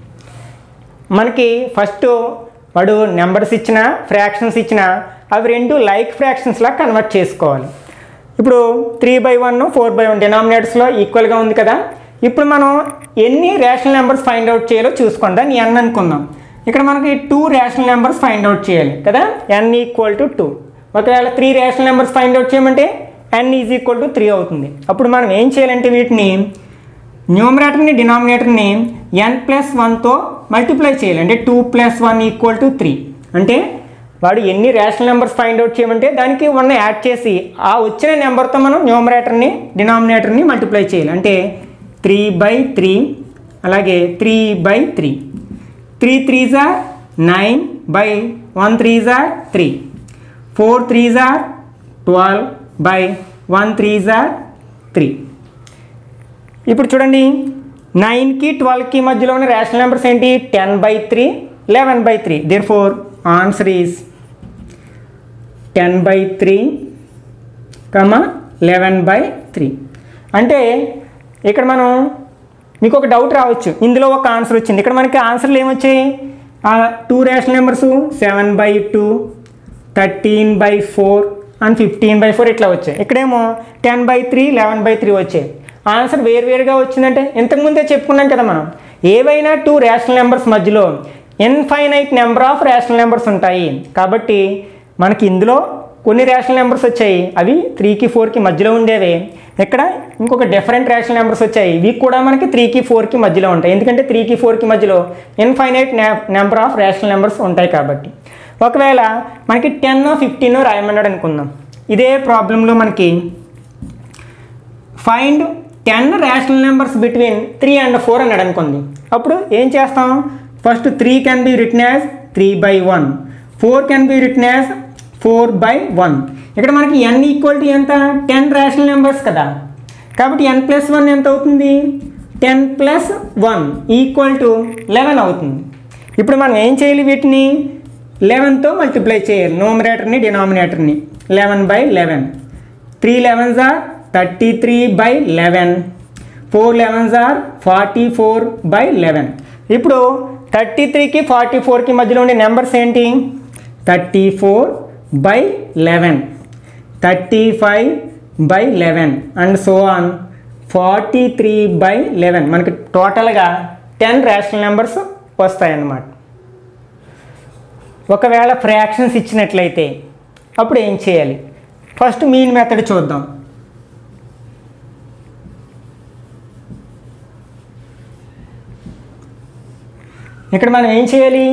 మనకి ఫస్ట్ వాడు numbers ఇచ్చిన fractions ఇచ్చిన అవి రెండు లైక్ ఫ్రాక్షన్స్లా కన్వర్ట్ చేసుకోవాలి ఇప్పుడు three by one four by one డినామినేటర్స్లో ఈక్వల్గా ఉంది కదా ఇప్పుడు మనం ఎన్ని రేషనల్ నెంబర్స్ ఫైండ్ అవుట్ చేయాలో చూసుకోండి దాన్ని ఎన్ అనుకుందాం ఇక్కడ మనకి two rational numbers find out చేయాలి కదా ఎన్ ఈక్వల్ టు టూ ఒకవేళ three rational numbers find out చేయమంటే N is equal to three అవుతుంది అప్పుడు మనం ఏం చేయాలంటే వీటిని న్యూమరేటర్ని డినామినేటర్ని ఎన్ ప్లస్ వన్తో మల్టిప్లై చేయాలి అంటే two plus one equal to three అంటే వాడు ఎన్ని రేషనల్ నెంబర్స్ ఫైండ్ అవుట్ చేయమంటే దానికి వన్ యాడ్ చేసి ఆ వచ్చిన నెంబర్తో మనం న్యూమరేటర్ని డినామినేటర్ని మల్టిప్లై చేయాలి అంటే త్రీ బై త్రీ అలాగే three by three three three are nine by one three are three four three are twelve by one three are three ఇప్పుడు చూడండి నైన్కి ట్వెల్వ్కి మధ్యలో ఉన్న రేషనల్ నెంబర్స్ ఏంటి ten by three eleven by three therefore answer is ten by three comma eleven by three అంటే ఇక్కడ మనం మీకు ఒక డౌట్ రావచ్చు ఇందులో ఒక ఆన్సర్ వచ్చింది ఇక్కడ మనకి ఆన్సర్లు ఏమొచ్చాయి ఆ two rational numbers seven by two thirteen by four and fifteen by four ఇట్లా వచ్చాయి ఇక్కడేమో ten by three eleven by three వచ్చాయి ఆన్సర్ వేరువేరుగా వచ్చిందంటే ఇంతకుముందే చెప్పుకున్నాం కదా మనం ఏవైనా టూ రేషనల్ నెంబర్స్ మధ్యలో infinite number of rational numbers ఉంటాయి కాబట్టి మనకి ఇందులో కొన్ని రేషనల్ నెంబర్స్ వచ్చాయి అవి త్రీకి ఫోర్కి మధ్యలో ఉండేవి ఇక్కడ ఇంకొక డిఫరెంట్ రేషనల్ నెంబర్స్ వచ్చాయి ఇవి కూడా మనకి త్రీకి ఫోర్కి మధ్యలో ఉంటాయి ఎందుకంటే త్రీకి ఫోర్కి మధ్యలో infinite number of rational numbers ఉంటాయి కాబట్టి ఒకవేళ మనకి టెన్ ఫిఫ్టీన్ రాయమన్నాడు అనుకుందాం ఇదే ప్రాబ్లంలో మనకి find ten rational numbers between three and four అన్నాడు అనుకోండి అప్పుడు ఏం చేస్తాం first three can be written as three by one four can be written as four by one ఇక్కడ మనకి ఎన్ ఈక్వల్ టు ఎంత టెన్ రేషనల్ నెంబర్స్ కదా కాబట్టి ఎన్ ప్లస్ వన్ ఎంత అవుతుంది ten plus one equal to eleven అవుతుంది ఇప్పుడు మనం ఏం చేయాలి వీటిని లెవెన్తో మల్టిప్లై చేయాలి నోమినేటర్ని డినామినేటర్ని eleven by eleven three elevens are thirty three by eleven four elevens are forty four by eleven ఇప్పుడు థర్టీ త్రీకి ఫార్టీ ఫోర్కి మధ్యలో ఉండే నెంబర్స్ ఏంటి thirty four by eleven thirty five by eleven and so on forty three by eleven మనకి టోటల్గా ten rational numbers వస్తాయన్నమాట ఒకవేళ ఫ్రాక్షన్స్ ఇచ్చినట్లయితే అప్పుడు ఏం చేయాలి ఫస్ట్ మీన్ మెథడ్ చూద్దాం ఇక్కడ మనం ఏం చేయాలి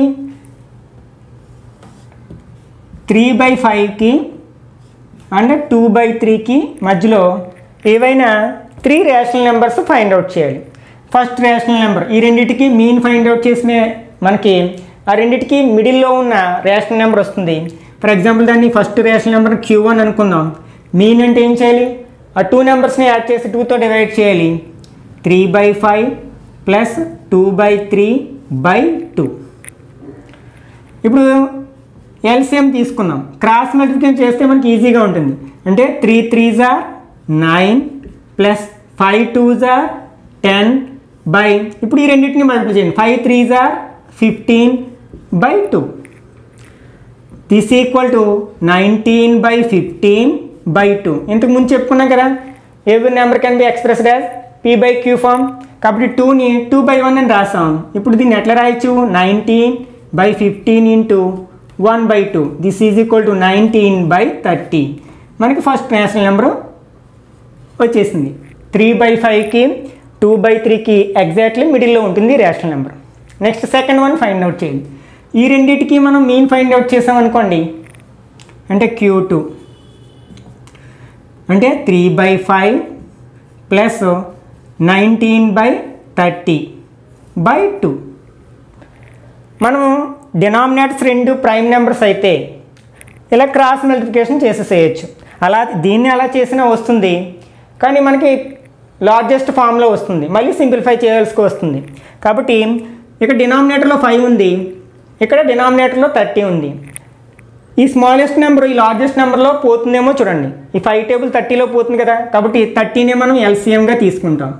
త్రీ బై ఫైవ్కి అండ్ టూ బై త్రీకి మధ్యలో ఏవైనా three rational numbers find out చేయాలి ఫస్ట్ రేషనల్ నెంబర్ ఈ రెండింటికి మీన్ ఫైండ్ అవుట్ చేసిన మనకి ఆ రెండింటికి మిడిల్లో ఉన్న రేషనల్ నెంబర్ వస్తుంది ఫర్ ఎగ్జాంపుల్ దాన్ని first rational number Q one అనుకుందాం మీన్ అంటే ఏం చేయాలి ఆ టూ నెంబర్స్ని యాడ్ చేసి టూతో డివైడ్ చేయాలి three by five plus two by three by two ఇప్పుడు ఎల్సిఎం తీసుకుందాం క్రాస్ మల్టిప్లికేషన్ చేస్తే మనకి ఈజీగా ఉంటుంది అంటే three three are nine plus five two are ten by ఇప్పుడు ఈ రెండింటిని మల్టిప్లై చేయండి five three are fifteen by two this equal to nineteen by fifteen by two ఇంతకు ముందు చెప్పుకున్నాం కదా every number can be expressed as P by Q form కాబట్టి టూని టూ బై వన్ అని రాసాం ఇప్పుడు దీన్ని ఎట్లా రాయొచ్చు nineteen by fifteen into one by two this is equal to nineteen by thirty మనకి ఫస్ట్ నేషనల్ నెంబరు వచ్చేసింది త్రీ బై ఫైవ్కి టూ బై త్రీకి ఎగ్జాక్ట్లీ మిడిల్లో ఉంటుంది rational number next second one find out చేయండి ఈ రెండింటికి మనం మీన్ ఫైండ్ అవుట్ చేసాం అనుకోండి అంటే క్యూ టూ అంటే three by five plus nineteen by thirty by two మనం డినామినేటర్స్ రెండు ప్రైమ్ నెంబర్స్ అయితే ఇలా క్రాస్ మల్టిప్లికేషన్ చేసేసేయచ్చు అలా దీన్ని అలా చేసినా వస్తుంది కానీ మనకి లార్జెస్ట్ ఫామ్లో వస్తుంది మళ్ళీ సింప్లిఫై చేయాల్సి వస్తుంది కాబట్టి ఇక్కడ డినామినేటర్లో ఫైవ్ ఉంది ఇక్కడ డినామినేటర్లో థర్టీ ఉంది ఈ స్మాలెస్ట్ నెంబర్ ఈ లార్జెస్ట్ నెంబర్లో పోతుందేమో చూడండి ఈ ఫైవ్ టేబుల్ థర్టీలో పోతుంది కదా కాబట్టి థర్టీనే మనం ఎల్సిఎంగా తీసుకుంటాం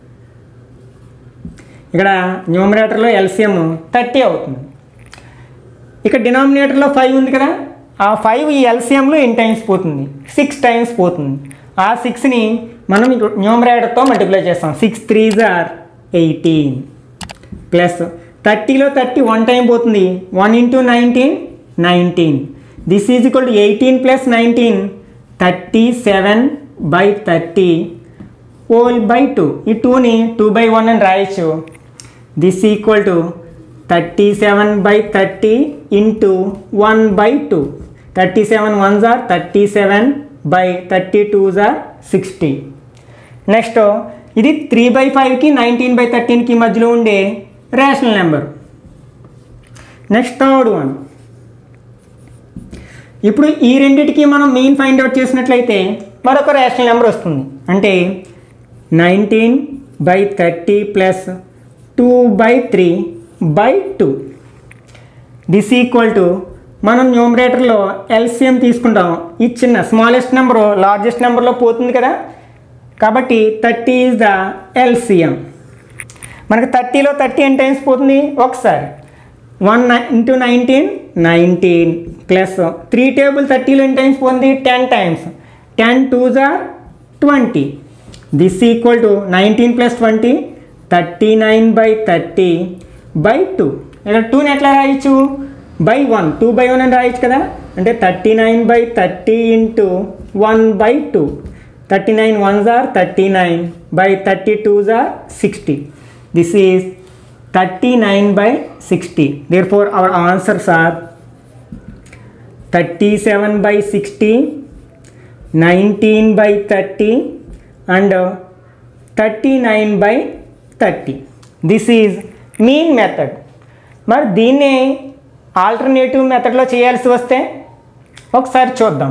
ఇక్కడ న్యూమరేటర్లో ఎల్సిఎం థర్టీ అవుతుంది ఇక్కడ డినామినేటర్లో ఫైవ్ ఉంది కదా ఆ ఫైవ్ ఈ ఎల్సిఎంలో ఎన్ని టైమ్స్ పోతుంది సిక్స్ టైమ్స్ పోతుంది ఆ సిక్స్ని మనం న్యూమరేటర్తో మల్టిప్లై చేస్తాం six three are eighteen plus థర్టీలో థర్టీ వన్ టైం పోతుంది one into nineteen nineteen this is equal to eighteen plus nineteen thirty seven by thirty whole by two ఈ టూని టూ బై వన్ అని రాయొచ్చు this equal to thirty seven by thirty into one by two thirty seven one are thirty seven by thirty two are sixty next ఇది three by ఫైవ్కి nineteen by థర్టీన్కి మధ్యలో ఉండే rational number next third one ఇప్పుడు ఈ రెండిటికి మనం main find out చేసినట్లయితే మరొక రేషనల్ నెంబర్ వస్తుంది అంటే nineteen by thirty plus two by three by two this equal to మనం న్యూమరేటర్లో ఎల్సిఎం తీసుకుంటాం ఈ చిన్న స్మాలెస్ట్ నెంబరు లార్జెస్ట్ నెంబర్లో పోతుంది కదా కాబట్టి థర్టీ ఈజ్ ద ఎల్సిఎం మనకి థర్టీలో థర్టీ ఎన్ టైమ్స్ పోతుంది ఒకసారి one into nineteen nineteen plus three table థర్టీలో ఎన్ టైమ్స్ పోతుంది ten times ten two are twenty this equal to nineteen plus twenty thirty nine by thirty by two ఇక్కడ టూని ఎట్లా రాయొచ్చు by one two by one అని రాయొచ్చు కదా అంటే thirty nine by thirty into one by two thirty nine one are thirty nine by thirty two are sixty this is thirty nine by sixty therefore our answers are thirty seven by sixty nineteen by thirty and thirty nine by thirty this is mean method మరి దీన్ని alternative మెథడ్లో చేయాల్సి వస్తే ఒకసారి చూద్దాం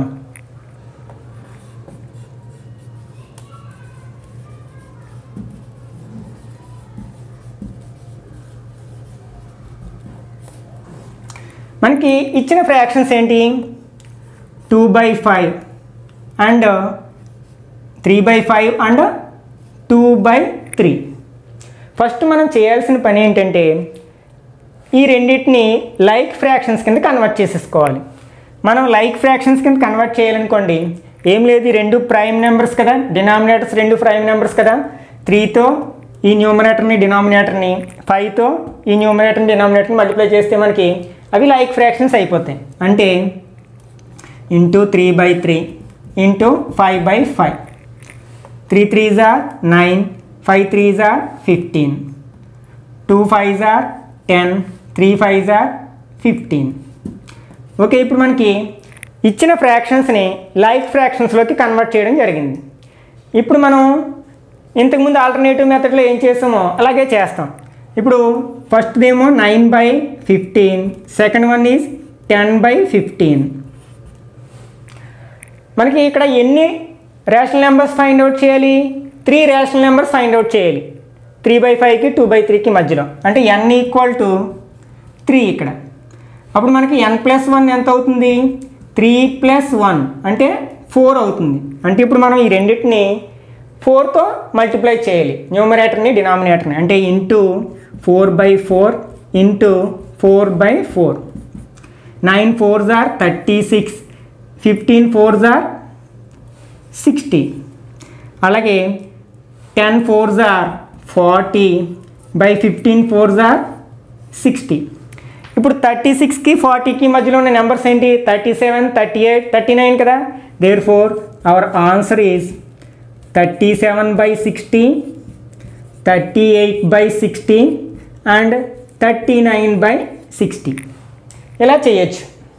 మనకి ఇచ్చిన fractions ఏంటి two by five and three by five and two by three first మనం చేయాల్సిన పని ఏంటంటే ఈ రెండింటిని లైక్ ఫ్రాక్షన్స్ కింద కన్వర్ట్ చేసేసుకోవాలి మనం లైక్ ఫ్రాక్షన్స్ కింద కన్వర్ట్ చేయాలనుకోండి ఏం లేదు ఈ రెండు ప్రైమ్ నెంబర్స్ కదా డినామినేటర్స్ రెండు ప్రైమ్ నెంబర్స్ కదా త్రీతో ఈ న్యూమరేటర్ని డినామినేటర్ని ఫైవ్తో ఈ న్యూమరేటర్ని డినామినేటర్ని మల్టిప్లై చేస్తే మనకి అవి లైక్ ఫ్రాక్షన్స్ అయిపోతాయి అంటే into three by three into five by five three three are nine five three are fifteen two five are ten three five are fifteen okay ఇప్పుడు మనకి ఇచ్చిన ఫ్రాక్షన్స్ని లైక్ ఫ్రాక్షన్స్లోకి కన్వర్ట్ చేయడం జరిగింది ఇప్పుడు మనం ఇంతకుముందు ఆల్టర్నేటివ్ మెథడ్లో ఏం చేసామో అలాగే చేస్తాం ఇప్పుడు ఫస్ట్దేమో nine by fifteen second one is ten by fifteen మనకి ఇక్కడ ఎన్ని రేషనల్ నెంబర్స్ ఫైండ్ అవుట్ చేయాలి three rational numbers find out చేయాలి త్రీ బై ఫైవ్కి టూ బై త్రీకి మధ్యలో అంటే ఎన్ ఈక్వల్ టు త్రీ ఇక్కడ అప్పుడు మనకి ఎన్ ప్లస్ వన్ ఎంత అవుతుంది త్రీ ప్లస్ వన్ అంటే ఫోర్ అవుతుంది అంటే ఇప్పుడు మనం ఈ రెండింటిని ఫోర్తో మల్టిప్లై చేయాలి న్యూమరేటర్ని డినామినేటర్ని అంటే into four by four into four by four nine four are thirty six fifteen four are sixty అలాగే ten fours are forty by fifteen fours are sixty ఇప్పుడు థర్టీ సిక్స్కి ఫార్టీకి మధ్యలో ఉన్న నెంబర్స్ ఏంటి thirty seven thirty eight thirty nine కదా therefore our answer is thirty seven by sixty thirty eight by sixty and thirty nine by sixty ఇలా చేయొచ్చు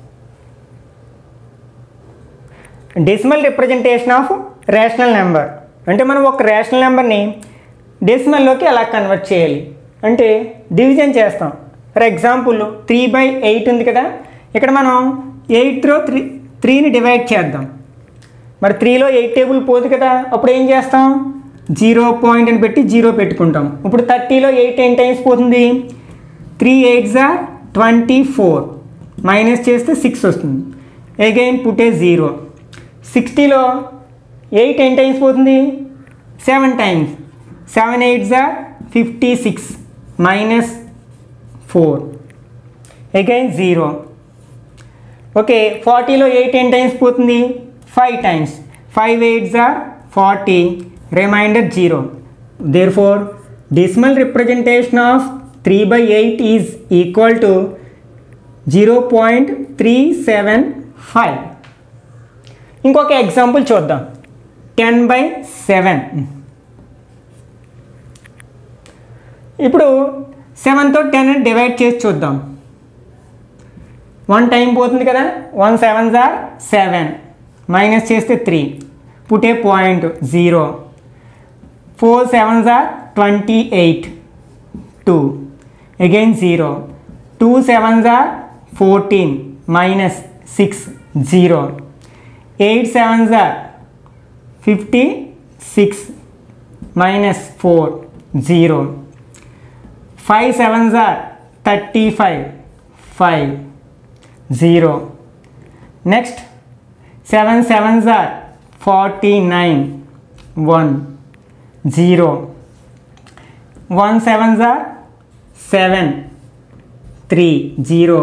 decimal representation of rational number అంటే మనం ఒక రేషనల్ నెంబర్ని డెసిమల్లోకి ఎలా convert చేయాలి అంటే డివిజన్ చేస్తాం for example three by eight ఉంది కదా ఇక్కడ మనం ఎయిత్లో త్రీ త్రీని డివైడ్ చేద్దాం మరి త్రీలో ఎయిట్ టేబుల్ పోదు కదా అప్పుడు ఏం చేస్తాం జీరో పాయింట్ అని పెట్టి జీరో పెట్టుకుంటాం ఇప్పుడు థర్టీలో ఎయిట్ ఎన్ టైమ్స్ పోతుంది three eights are twenty four minus చేస్తే సిక్స్ వస్తుంది అగైన్ పుట్టే జీరో సిక్స్టీలో ఎయిట్ ఎన్ టైమ్స్ పోతుంది seven times seven eights are fifty six minus four again zero okay ఫార్టీలో ఎయిట్ ఎన్ టైమ్స్ పోతుంది five times five eights are forty remainder zero therefore decimal representation of three by eight is equal to zero point three seven five ఇంకొక example చూద్దాం ten by seven ఇప్పుడు సెవెన్తో ten divide చేసి చూద్దాం one time పోతుంది కదా one seven are seven minus చేస్తే three పుటే point zero four seven are twenty eight two again zero two seven are fourteen minus six zero eight seven are fifty six minus four zero five seven are thirty five five zero next seven seven are forty nine one zero one seven are seven three zero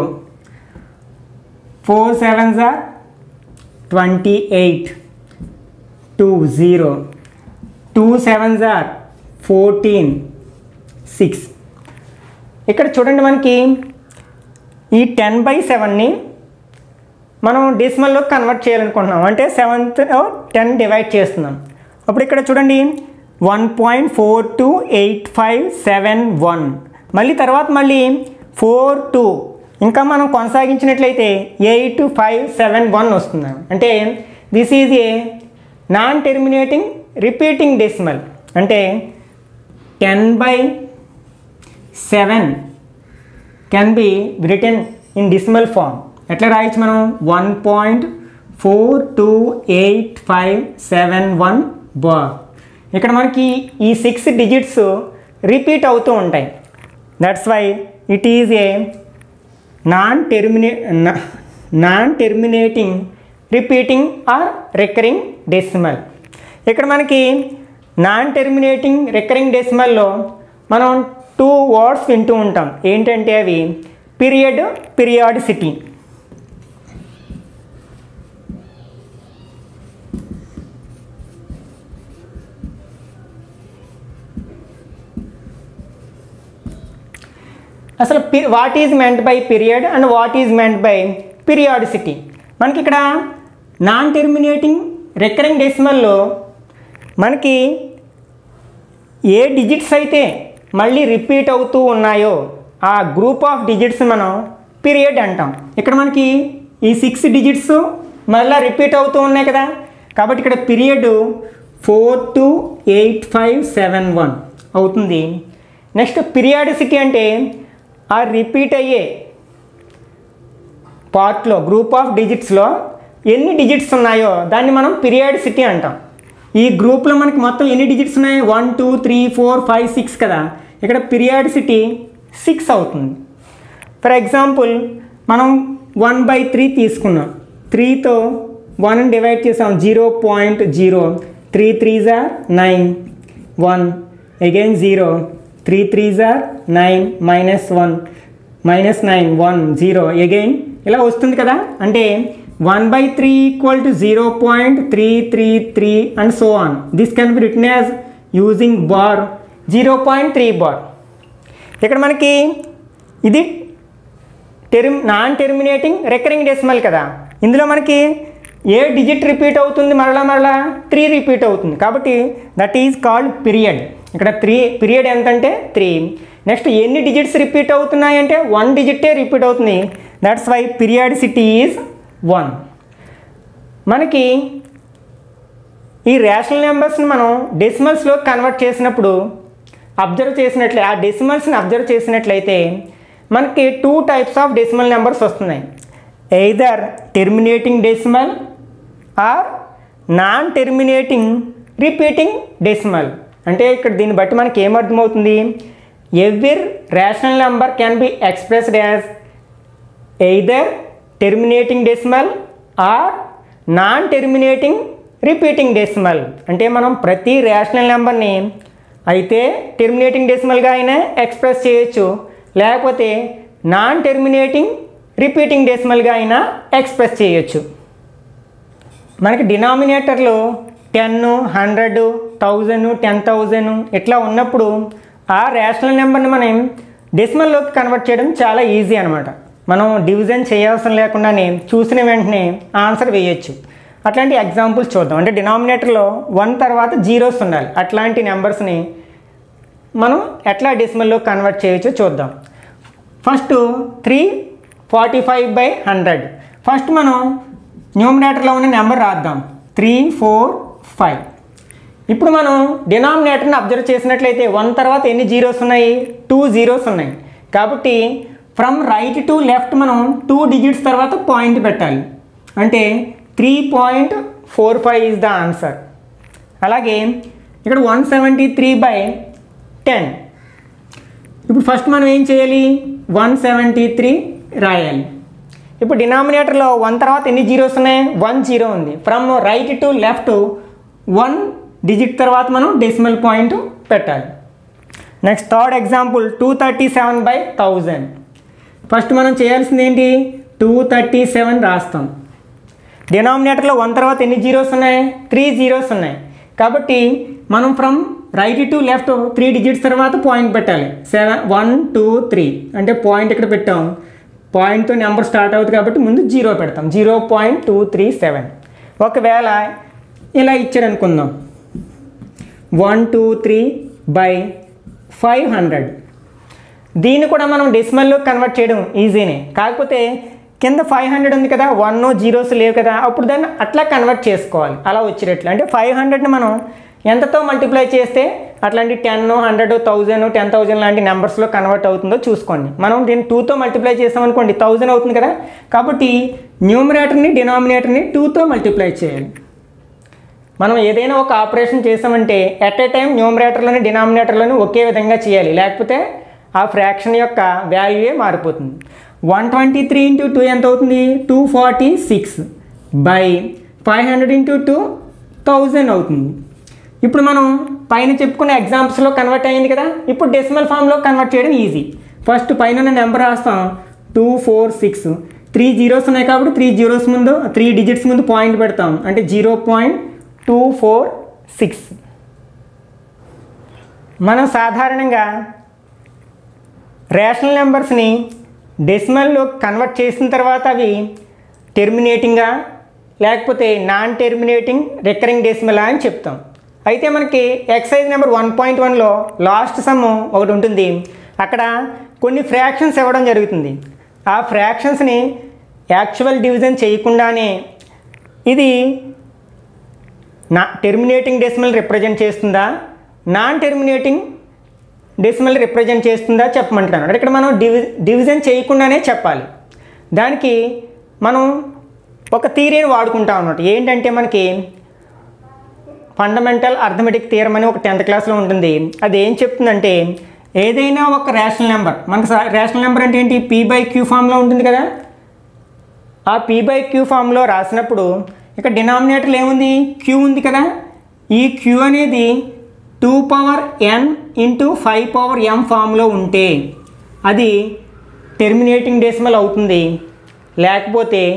four seven are twenty eight two zero two seven are fourteen six ఇక్కడ చూడండి మనకి ఈ ten by సెవెన్ని మనం డెసిమల్లో convert చేయాలనుకుంటున్నాం అంటే seventh ten divide చేస్తున్నాం అప్పుడు ఇక్కడ చూడండి one point four two eight five seven one మళ్ళీ తర్వాత మళ్ళీ ఫోర్ టూ ఇంకా మనం కొనసాగించినట్లయితే ఎయిట్ ఫైవ్ సెవెన్ వన్ వస్తుంది అంటే this is a non terminating repeating decimal అంటే ten by seven can be written in decimal form ఎట్లా రాయొచ్చు మనం one point four two eight five seven one bar ఇక్కడ మనకి ఈ సిక్స్ డిజిట్స్ రిపీట్ అవుతూ ఉంటాయి that's why it is a non టెర్మినే non terminating repeating or recurring decimal ఇక్కడ మనకి నాన్ టెర్మినేటింగ్ రికరింగ్ డెసిమల్లో మనం టూ వర్డ్స్ వింటూ ఉంటాం ఏంటంటే అవి పీరియడ్ పీరియాడిసిటీ అసలు what is meant by period and what is meant by periodicity మనకి ఇక్కడ నాన్ టెర్మినేటింగ్ రికరింగ్ డెసిమల్లో మనకి ఏ డిజిట్స్ అయితే మళ్ళీ రిపీట్ అవుతూ ఉన్నాయో ఆ గ్రూప్ ఆఫ్ డిజిట్స్ మనం పీరియడ్ అంటాం ఇక్కడ మనకి ఈ సిక్స్ డిజిట్స్ మళ్ళీ రిపీట్ అవుతూ ఉన్నాయి కదా కాబట్టి ఇక్కడ period four two eight five seven one అవుతుంది నెక్స్ట్ పీరియాడిసిటీ అంటే ఆ రిపీట్ అయ్యే పార్ట్లో గ్రూప్ ఆఫ్ డిజిట్స్లో ఎన్ని డిజిట్స్ ఉన్నాయో దాన్ని మనం పీరియాడిసిటీ అంటాం ఈ గ్రూప్లో మనకి మొత్తం ఎన్ని డిజిట్స్ ఉన్నాయి one two three four five six కదా ఇక్కడ పీరియాడిసిటీ సిక్స్ అవుతుంది ఫర్ ఎగ్జాంపుల్ మనం వన్ బై త్రీ తీసుకున్నాం త్రీతో వన్ డివైడ్ చేసాం zero point zero three three are nine one again zero three three are nine minus one minus nine one zero again ఇలా వస్తుంది కదా అంటే 1 by 3 equal to 0.333 and so on. This can be written as using bar 0.3 bar. ఇక్కడ మనకి ఇది term non terminating recurring decimal కదా ఇందులో మనకి ఏ డిజిట్ రిపీట్ అవుతుంది మరలా మరలా త్రీ రిపీట్ అవుతుంది కాబట్టి దట్ ఈజ్ కాల్డ్ పీరియడ్ ఇక్కడ త్రీ పీరియడ్ ఎంతంటే త్రీ నెక్స్ట్ ఎన్ని డిజిట్స్ రిపీట్ అవుతున్నాయి అంటే వన్ డిజిటే రిపీట్ అవుతుంది that's why periodicity is one మనకి ఈ రేషనల్ నెంబర్స్ని మనం డెసిమల్స్లో కన్వర్ట్ చేసినప్పుడు అబ్జర్వ్ చేసినట్లే ఆ డెసిమల్స్ని అబ్జర్వ్ చేసినట్లయితే మనకి two types of decimal numbers వస్తున్నాయి either terminating decimal or non terminating repeating decimal అంటే ఇక్కడ దీన్ని బట్టి మనకి ఏమర్థమవుతుంది every rational number can be expressed as either terminating decimal or non terminating repeating decimal అంటే మనం ప్రతి రేషనల్ నెంబర్ని అయితే టెర్మినేటింగ్ డెసిమల్గా అయినా ఎక్స్ప్రెస్ చేయొచ్చు లేకపోతే నాన్ టెర్మినేటింగ్ రిపీటింగ్ డెసిమల్గా అయినా ఎక్స్ప్రెస్ చేయొచ్చు మనకి డినామినేటర్లో ten hundred thousand ten thousand ఇట్లా ఉన్నప్పుడు ఆ రేషనల్ నెంబర్ని మనం డెసిమల్లోకి కన్వర్ట్ చేయడం చాలా ఈజీ అనమాట మనం డివిజన్ చేయవసరం లేకుండానే చూసిన వెంటనే ఆన్సర్ వేయొచ్చు అట్లాంటి ఎగ్జాంపుల్స్ చూద్దాం అంటే డినామినేటర్లో వన్ తర్వాత జీరోస్ ఉండాలి అట్లాంటి నెంబర్స్ని మనం ఎట్లా డెసిమల్లో కన్వర్ట్ చేయొచ్చో చూద్దాం first three forty five by hundred first మనం న్యూమినేటర్లో ఉన్న నెంబర్ రాద్దాం త్రీ ఫోర్ ఫైవ్ ఇప్పుడు మనం డినామినేటర్ని అబ్జర్వ్ చేసినట్లయితే వన్ తర్వాత ఎన్ని జీరోస్ ఉన్నాయి టూ జీరోస్ ఉన్నాయి కాబట్టి ఫ్రమ్ రైట్ టు లెఫ్ట్ మనం టూ డిజిట్స్ తర్వాత పాయింట్ పెట్టాలి అంటే three point four five is the answer అలాగే ఇక్కడ one seventy three by ten ఇప్పుడు ఫస్ట్ మనం ఏం చేయాలి వన్ సెవెంటీ త్రీ రాయాలి ఇప్పుడు డినామినేటర్లో వన్ తర్వాత ఎన్ని జీరోస్ ఉన్నాయి వన్ జీరో ఉంది from right to left one digit తర్వాత మనం డెసిమల్ పాయింట్ పెట్టాలి next third example two thirty seven by thousand first మనం చేయాల్సింది ఏంటి టూ థర్టీ సెవెన్ రాస్తాం డినామినేటర్లో వన్ తర్వాత ఎన్ని జీరోస్ ఉన్నాయి త్రీ జీరోస్ ఉన్నాయి కాబట్టి మనం from right to left three digits తర్వాత పాయింట్ పెట్టాలి సెవెన్ వన్ టూ త్రీ అంటే పాయింట్ ఇక్కడ పెట్టాం పాయింట్తో నెంబర్ స్టార్ట్ అవుతుంది కాబట్టి ముందు జీరో పెడతాం zero point two three seven ఒకవేళ ఇలా ఇచ్చారు అనుకుందాం one two three by five hundred దీన్ని కూడా మనం డెసిమల్లో కన్వర్ట్ చేయడం ఈజీనే కాకపోతే కింద ఫైవ్ హండ్రెడ్ ఉంది కదా వన్ జీరోస్ లేవు కదా అప్పుడు దాన్ని అట్లా కన్వర్ట్ చేసుకోవాలి అలా వచ్చేటట్లు అంటే ఫైవ్ హండ్రెడ్ని మనం ఎంతతో మల్టిప్లై చేస్తే అట్లాంటి ten hundred thousand ten thousand లాంటి నెంబర్స్లో కన్వర్ట్ అవుతుందో చూసుకోండి మనం దీన్ని టూతో మల్టిప్లై చేసామనుకోండి థౌజండ్ అవుతుంది కదా కాబట్టి న్యూమినేటర్ని డినామినేటర్ని టూతో మల్టిప్లై చేయాలి మనం ఏదైనా ఒక ఆపరేషన్ చేసామంటే ఎట్ ఏ టైం న్యూమరేటర్లోని డినామినేటర్లోని ఒకే విధంగా చేయాలి లేకపోతే ఆ ఫ్రాక్షన్ యొక్క వాల్యూయే మారిపోతుంది one twenty three into two ఎంత అవుతుంది two forty six by five hundred into two thousand అవుతుంది ఇప్పుడు మనం పైన చెప్పుకున్న ఎగ్జాంపుల్స్లో కన్వర్ట్ అయ్యింది కదా ఇప్పుడు డెసిమల్ ఫామ్లో కన్వర్ట్ చేయడం ఈజీ ఫస్ట్ పైన నెంబర్ రాస్తాం two four six three zeros ఉన్నాయి కాబట్టి త్రీ జీరోస్ ముందు త్రీ డిజిట్స్ ముందు పాయింట్ పెడతాం అంటే zero point two four six మనం సాధారణంగా రేషనల్ నెంబర్స్ని డెసిమల్లో కన్వర్ట్ చేసిన తర్వాత అవి టెర్మినేటింగా లేకపోతే నాన్ టెర్మినేటింగ్ రికరింగ్ డెసిమలా అని చెప్తాం అయితే మనకి ఎక్సైజ్ నెంబర్ వన్ పాయింట్ వన్లో లాస్ట్ సమ్ ఒకటి ఉంటుంది అక్కడ కొన్ని ఫ్రాక్షన్స్ ఇవ్వడం జరుగుతుంది ఆ ఫ్రాక్షన్స్ని యాక్చువల్ డివిజన్ చేయకుండానే ఇది నా టెర్మినేటింగ్ డెసిమల్ రిప్రజెంట్ చేస్తుందా నాన్ టెర్మినేటింగ్ డెసిమల్ రిప్రజెంట్ చేస్తుందా చెప్పమంటున్నాను అంటే ఇక్కడ మనం డివి డివిజన్ చేయకుండానే చెప్పాలి దానికి మనం ఒక థీరీని వాడుకుంటాం అన్నమాట ఏంటంటే మనకి ఫండమెంటల్ అర్థమెటిక్ థియరం అని ఒక టెన్త్ క్లాస్లో ఉంటుంది అది ఏం చెప్తుందంటే ఏదైనా ఒక రేషనల్ నెంబర్ మనకు రేషనల్ నెంబర్ అంటే ఏంటి పీ బై క్యూ ఫామ్లో ఉంటుంది కదా ఆ పీ బై క్యూ ఫామ్లో రాసినప్పుడు ఇక్కడ డినామినేటర్లు ఏముంది క్యూ ఉంది కదా ఈ క్యూ అనేది two power N into five power M ఫామ్లో ఉంటే అది టెర్మినేటింగ్ డెసిమల్ అవుతుంది లేకపోతే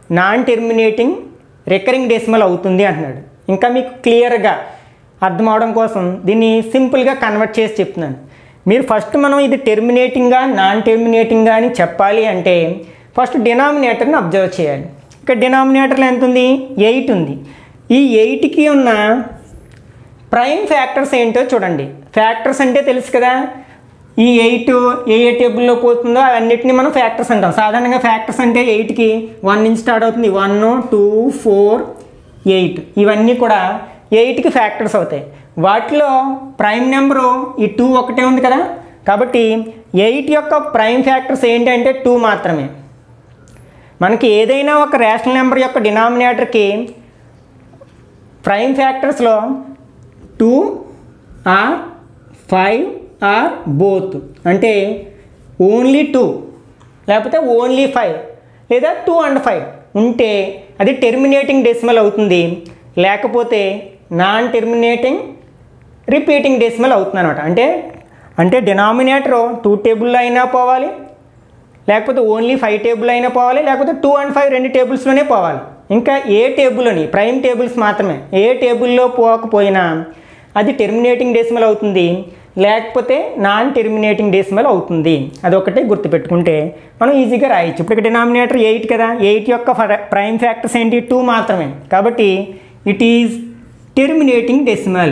నాన్ టెర్మినేటింగ్ రికరింగ్ డెసిమల్ అవుతుంది అంటున్నాడు ఇంకా మీకు క్లియర్గా అర్థం అవడం కోసం దీన్ని సింపుల్గా కన్వర్ట్ చేసి చెప్తున్నాను మీరు ఫస్ట్ మనం ఇది టెర్మినేటింగ్గా నాన్ టెర్మినేటింగ్గా అని చెప్పాలి అంటే ఫస్ట్ డినామినేటర్ని అబ్జర్వ్ చేయాలి ఇక్కడ డినామినేటర్లో ఎంత ఉంది ఎయిట్ ఉంది ఈ ఎయిట్కి ఉన్న ప్రైమ్ ఫ్యాక్టర్స్ ఏంటో చూడండి ఫ్యాక్టర్స్ అంటే తెలుసు కదా ఈ ఎయిట్ ఏ ఏ టేబుల్లో పోతుందో అవన్నిటిని మనం ఫ్యాక్టర్స్ అంటాం సాధారణంగా ఫ్యాక్టర్స్ అంటే ఎయిట్కి వన్ నుంచి స్టార్ట్ అవుతుంది వన్ టూ ఫోర్ ఎయిట్ ఇవన్నీ కూడా ఎయిట్కి ఫ్యాక్టర్స్ అవుతాయి వాటిలో ప్రైమ్ నెంబరు ఈ టూ ఒకటే ఉంది కదా కాబట్టి ఎయిట్ యొక్క ప్రైమ్ ఫ్యాక్టర్స్ ఏంటంటే టూ మాత్రమే మనకి ఏదైనా ఒక రేషనల్ నెంబర్ యొక్క డినామినేటర్కి ప్రైమ్ ఫ్యాక్టర్స్లో two or five or both అంటే ఓన్లీ టూ లేకపోతే ఓన్లీ ఫైవ్ లేదా టూ అండ్ ఫైవ్ ఉంటే అది టెర్మినేటింగ్ డెసిమల్ అవుతుంది లేకపోతే నాన్ టెర్మినేటింగ్ రిపీటింగ్ డెసిమల్ అవుతుంది అనమాట అంటే అంటే డినామినేటర్ టూ టేబుల్లో అయినా పోవాలి లేకపోతే ఓన్లీ ఫైవ్ టేబుల్ అయినా పోవాలి లేకపోతే టూ అండ్ ఫైవ్ రెండు టేబుల్స్లోనే పోవాలి ఇంకా ఏ టేబుల్లోని ప్రైమ్ టేబుల్స్ మాత్రమే ఏ టేబుల్లో పోకపోయినా అది టెర్మినేటింగ్ డెసిమల్ అవుతుంది లేకపోతే నాన్ టెర్మినేటింగ్ డెసిమల్ అవుతుంది అదొకటే గుర్తుపెట్టుకుంటే మనం ఈజీగా రాయొచ్చు ఇప్పుడు డినామినేటర్ ఎయిట్ కదా ఎయిట్ యొక్క ప్రైమ్ ఫ్యాక్టర్స్ ఏంటి టూ మాత్రమే కాబట్టి it is terminating decimal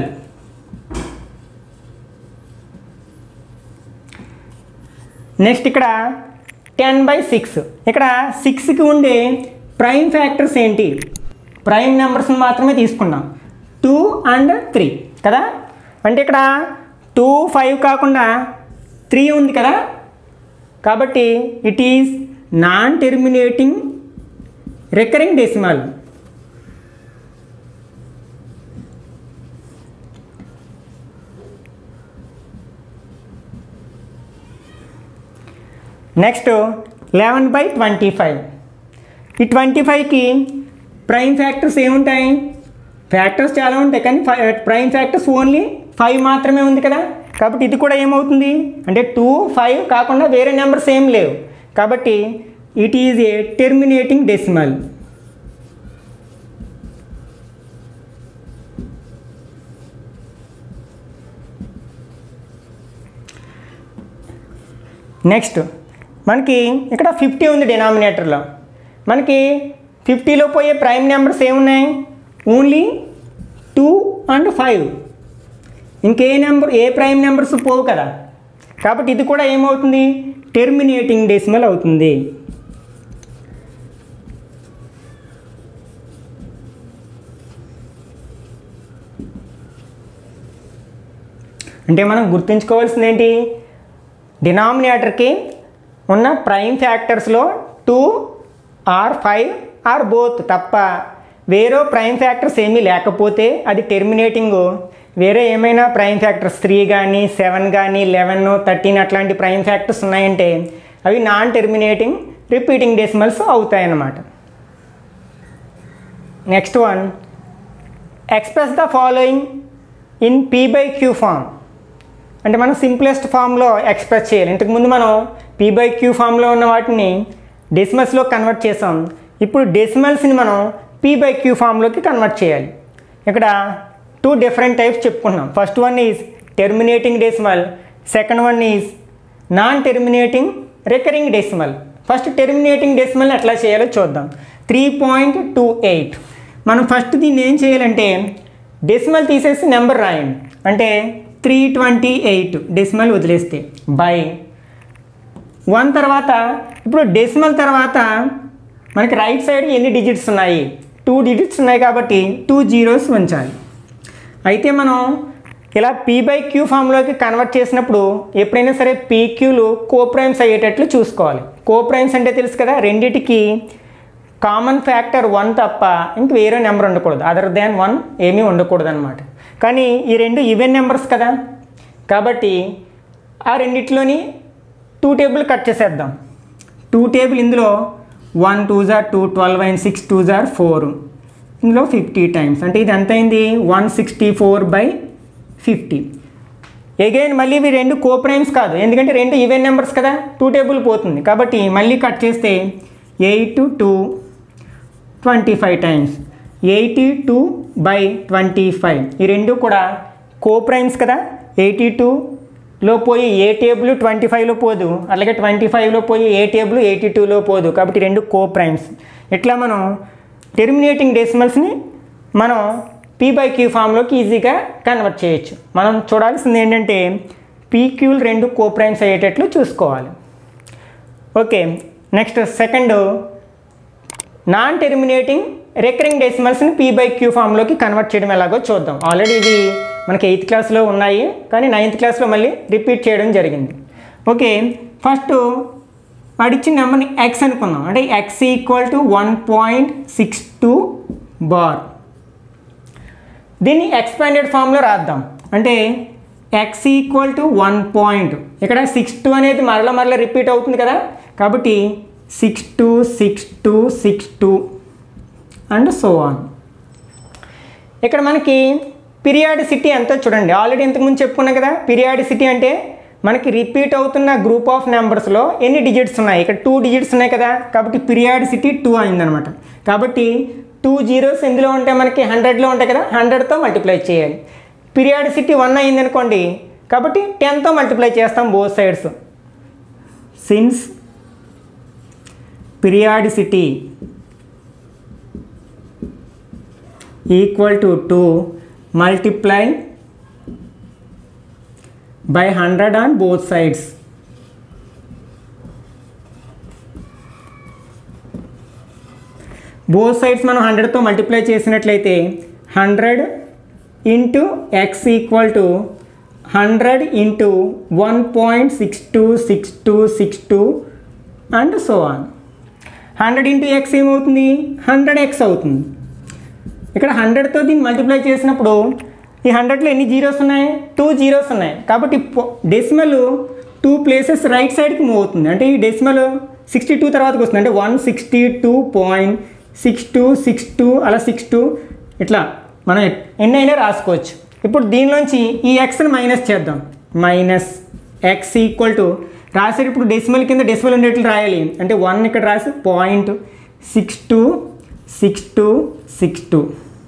next ఇక్కడ టెన్ బై సిక్స్ ఇక్కడ సిక్స్కి ఉండే ప్రైమ్ ఫ్యాక్టర్స్ ఏంటి ప్రైమ్ నెంబర్స్ని మాత్రమే తీసుకున్నాం టూ అండ్ త్రీ కదా అంటే ఇక్కడ టూ ఫైవ్ కాకుండా త్రీ ఉంది కదా కాబట్టి it is non terminating recurring decimal next eleven by twenty five ఈ ట్వంటీ ఫైవ్కి ప్రైమ్ ఫ్యాక్టర్స్ ఏముంటాయి ఫ్యాక్టర్స్ చాలా ఉంటాయి కానీ ప్రైమ్ ఫ్యాక్టర్స్ ఓన్లీ ఫైవ్ మాత్రమే ఉంది కదా కాబట్టి ఇది కూడా ఏమవుతుంది అంటే టూ ఫైవ్ కాకుండా వేరే నెంబర్స్ ఏం లేవు కాబట్టి it is a terminating decimal next మనకి ఇక్కడ ఫిఫ్టీ ఉంది డినామినేటర్లో మనకి ఫిఫ్టీలో పోయే ప్రైమ్ నెంబర్స్ ఏమున్నాయి ఓన్లీ టూ అండ్ ఫైవ్ ఇంకే నెంబర్ ఏ ప్రైమ్ నెంబర్స్ పోవు కదా కాబట్టి ఇది కూడా ఏమవుతుంది టెర్మినేటింగ్ డెసిమల్ అవుతుంది అంటే మనం గుర్తుంచుకోవాల్సింది ఏంటి డినామినేటర్కి ఉన్న ప్రైమ్ ఫ్యాక్టర్స్లో two or five or both తప్ప వేరే ప్రైమ్ ఫ్యాక్టర్స్ ఏమీ లేకపోతే అది టెర్మినేటింగ్ వేరే ఏమైనా ప్రైమ్ ఫ్యాక్టర్స్ త్రీ కానీ సెవెన్ కానీ లెవెన్ థర్టీన్ అట్లాంటి ప్రైమ్ ఫ్యాక్టర్స్ ఉన్నాయంటే అవి నాన్ టెర్మినేటింగ్ రిపీటింగ్ డెసిమల్స్ అవుతాయన్నమాట next one express the following in P by Q form అంటే మనం సింప్లెస్ట్ ఫామ్లో ఎక్స్ప్రెస్ చేయాలి ఇంతకుముందు మనం పీ బై క్యూ ఫామ్లో ఉన్న వాటిని డెసిమల్స్లో కన్వర్ట్ చేసాం ఇప్పుడు డెసిమల్స్ని మనం పీ బై క్యూ ఫామ్లోకి కన్వర్ట్ చేయాలి ఇక్కడ టూ డిఫరెంట్ టైప్స్ చెప్పుకున్నాం first one is terminating decimal second one is non terminating recurring decimal first terminating decimal ఎట్లా చేయాలో చూద్దాం త్రీ పాయింట్ టూ ఎయిట్ మనం ఫస్ట్ దీన్ని ఏం చేయాలంటే డెసిమల్ తీసేసి నెంబర్ రాయండి అంటే త్రీ ట్వంటీ ఎయిట్ డెసిమల్ వదిలేస్తే బై వన్ తర్వాత ఇప్పుడు డెసిమల్ తర్వాత మనకి రైట్ సైడ్ ఎన్ని డిజిట్స్ ఉన్నాయి టూ డిజిట్స్ ఉన్నాయి కాబట్టి టూ జీరోస్ ఉంచాలి అయితే మనం ఇలా పీ బై క్యూ ఫామ్లోకి కన్వర్ట్ చేసినప్పుడు ఎప్పుడైనా సరే పీక్యూలు కోప్రైమ్స్ అయ్యేటట్లు చూసుకోవాలి కోప్రైమ్స్ అంటే తెలుసు కదా రెండిటికి కామన్ ఫ్యాక్టర్ వన్ తప్ప ఇంక వేరే నెంబర్ ఉండకూడదు అదర్ దాన్ వన్ ఏమీ ఉండకూడదు అనమాట కానీ ఈ రెండు ఈవెన్ నెంబర్స్ కదా కాబట్టి ఆ రెండిట్లోని టూ టేబుల్ కట్ చేసేద్దాం టూ టేబుల్ ఇందులో one two are two twelve and six two are four ఇందులో ఫిఫ్టీ టైమ్స్ అంటే ఇది ఎంత అయింది one sixty four by fifty again మళ్ళీ ఇవి రెండు కోప్రైమ్స్ కాదు ఎందుకంటే రెండు ఈవెన్ నెంబర్స్ కదా టూ టేబుల్ పోతుంది కాబట్టి మళ్ళీ కట్ చేస్తే eight two twenty five times eighty two by twenty five ఈ రెండు కూడా కో ప్రైమ్స్ కదా ఎయిటీ టూలో పోయి ఏ టేబుల్ ట్వంటీ ఫైవ్లో పోదు అలాగే ట్వంటీ ఫైవ్లో పోయి ఏ టేబుల్ ఎయిటీ టూలో పోదు కాబట్టి రెండు కో ప్రైమ్స్ ఇట్లా మనం టెర్మినేటింగ్ డెసిమల్స్ని మనం పీ బై క్యూ ఫామ్లోకి ఈజీగా కన్వర్ట్ చేయొచ్చు మనం చూడాల్సింది ఏంటంటే పీక్యూలు రెండు కో ప్రైమ్స్ అయ్యేటట్లు చూసుకోవాలి okay next second non terminating recurring డెసిమల్స్ని పీ బై క్యూ ఫామ్లోకి కన్వర్ట్ చేయడం ఎలాగో చూద్దాం ఆల్రెడీ ఇది మనకి ఎయిత్ క్లాస్లో ఉన్నాయి కానీ నైన్త్ క్లాస్లో మళ్ళీ రిపీట్ చేయడం జరిగింది ఓకే ఫస్ట్ వాడిచ్చిన నెంబర్ని ఎక్స్ అనుకుందాం అంటే x equal to one point six two bar దీన్ని ఎక్స్పాండెడ్ ఫామ్లో రాద్దాం అంటే x equal to one point ఇక్కడ సిక్స్ టూ అనేది మరల మరల రిపీట్ అవుతుంది కదా కాబట్టి six two six two six two and so on ఇక్కడ మనకి పిరియాడిసిటీ ఎంతో చూడండి ఆల్రెడీ ఇంతకుముందు చెప్పుకున్నాం కదా పిరియాడిసిటీ అంటే మనకి రిపీట్ అవుతున్న గ్రూప్ ఆఫ్ నెంబర్స్లో ఎన్ని డిజిట్స్ ఉన్నాయి ఇక్కడ టూ డిజిట్స్ ఉన్నాయి కదా కాబట్టి పిరియాడిసిటీ టూ అయిందనమాట కాబట్టి టూ జీరోస్ ఎందులో ఉంటాయి మనకి హండ్రెడ్లో ఉంటాయి కదా హండ్రెడ్తో మల్టిప్లై చేయాలి పిరియాడిసిటీ వన్ అయింది అనుకోండి కాబట్టి టెన్తో మల్టిప్లై చేస్తాం both sides since periodicity equal to two multiply by hundred on both sides both sides మనం హండ్రెడ్తో మల్టిప్లై చేసినట్లయితే hundred into x equal to hundred into one point six two six two six two and so on hundred into x ఏమవుతుంది hundred x అవుతుంది ఇక్కడ హండ్రెడ్తో దీన్ని multiply చేసినప్పుడు ఈ హండ్రెడ్లో ఎన్ని జీరోస్ ఉన్నాయి టూ జీరోస్ ఉన్నాయి కాబట్టి డెసిమల్ టూ ప్లేసెస్ రైట్ సైడ్కి మూవ్ అవుతుంది అంటే ఈ డెసిమల్ సిక్స్టీ టూ తర్వాతకి వస్తుంది అంటే one sixty two point six two six two అలా సిక్స్ టూ ఇట్లా మనం ఎన్ని అయినా రాసుకోవచ్చు ఇప్పుడు దీనిలోంచి ఈ ఎక్స్ని మైనస్ చేద్దాం మైనస్ ఎక్స్ ఈక్వల్ టు రాసేటప్పుడు డెసిమల్ కింద డెసిమల్ ఉండేట్లు రాయాలి అంటే వన్ ఇక్కడ రాసి point six two six two six two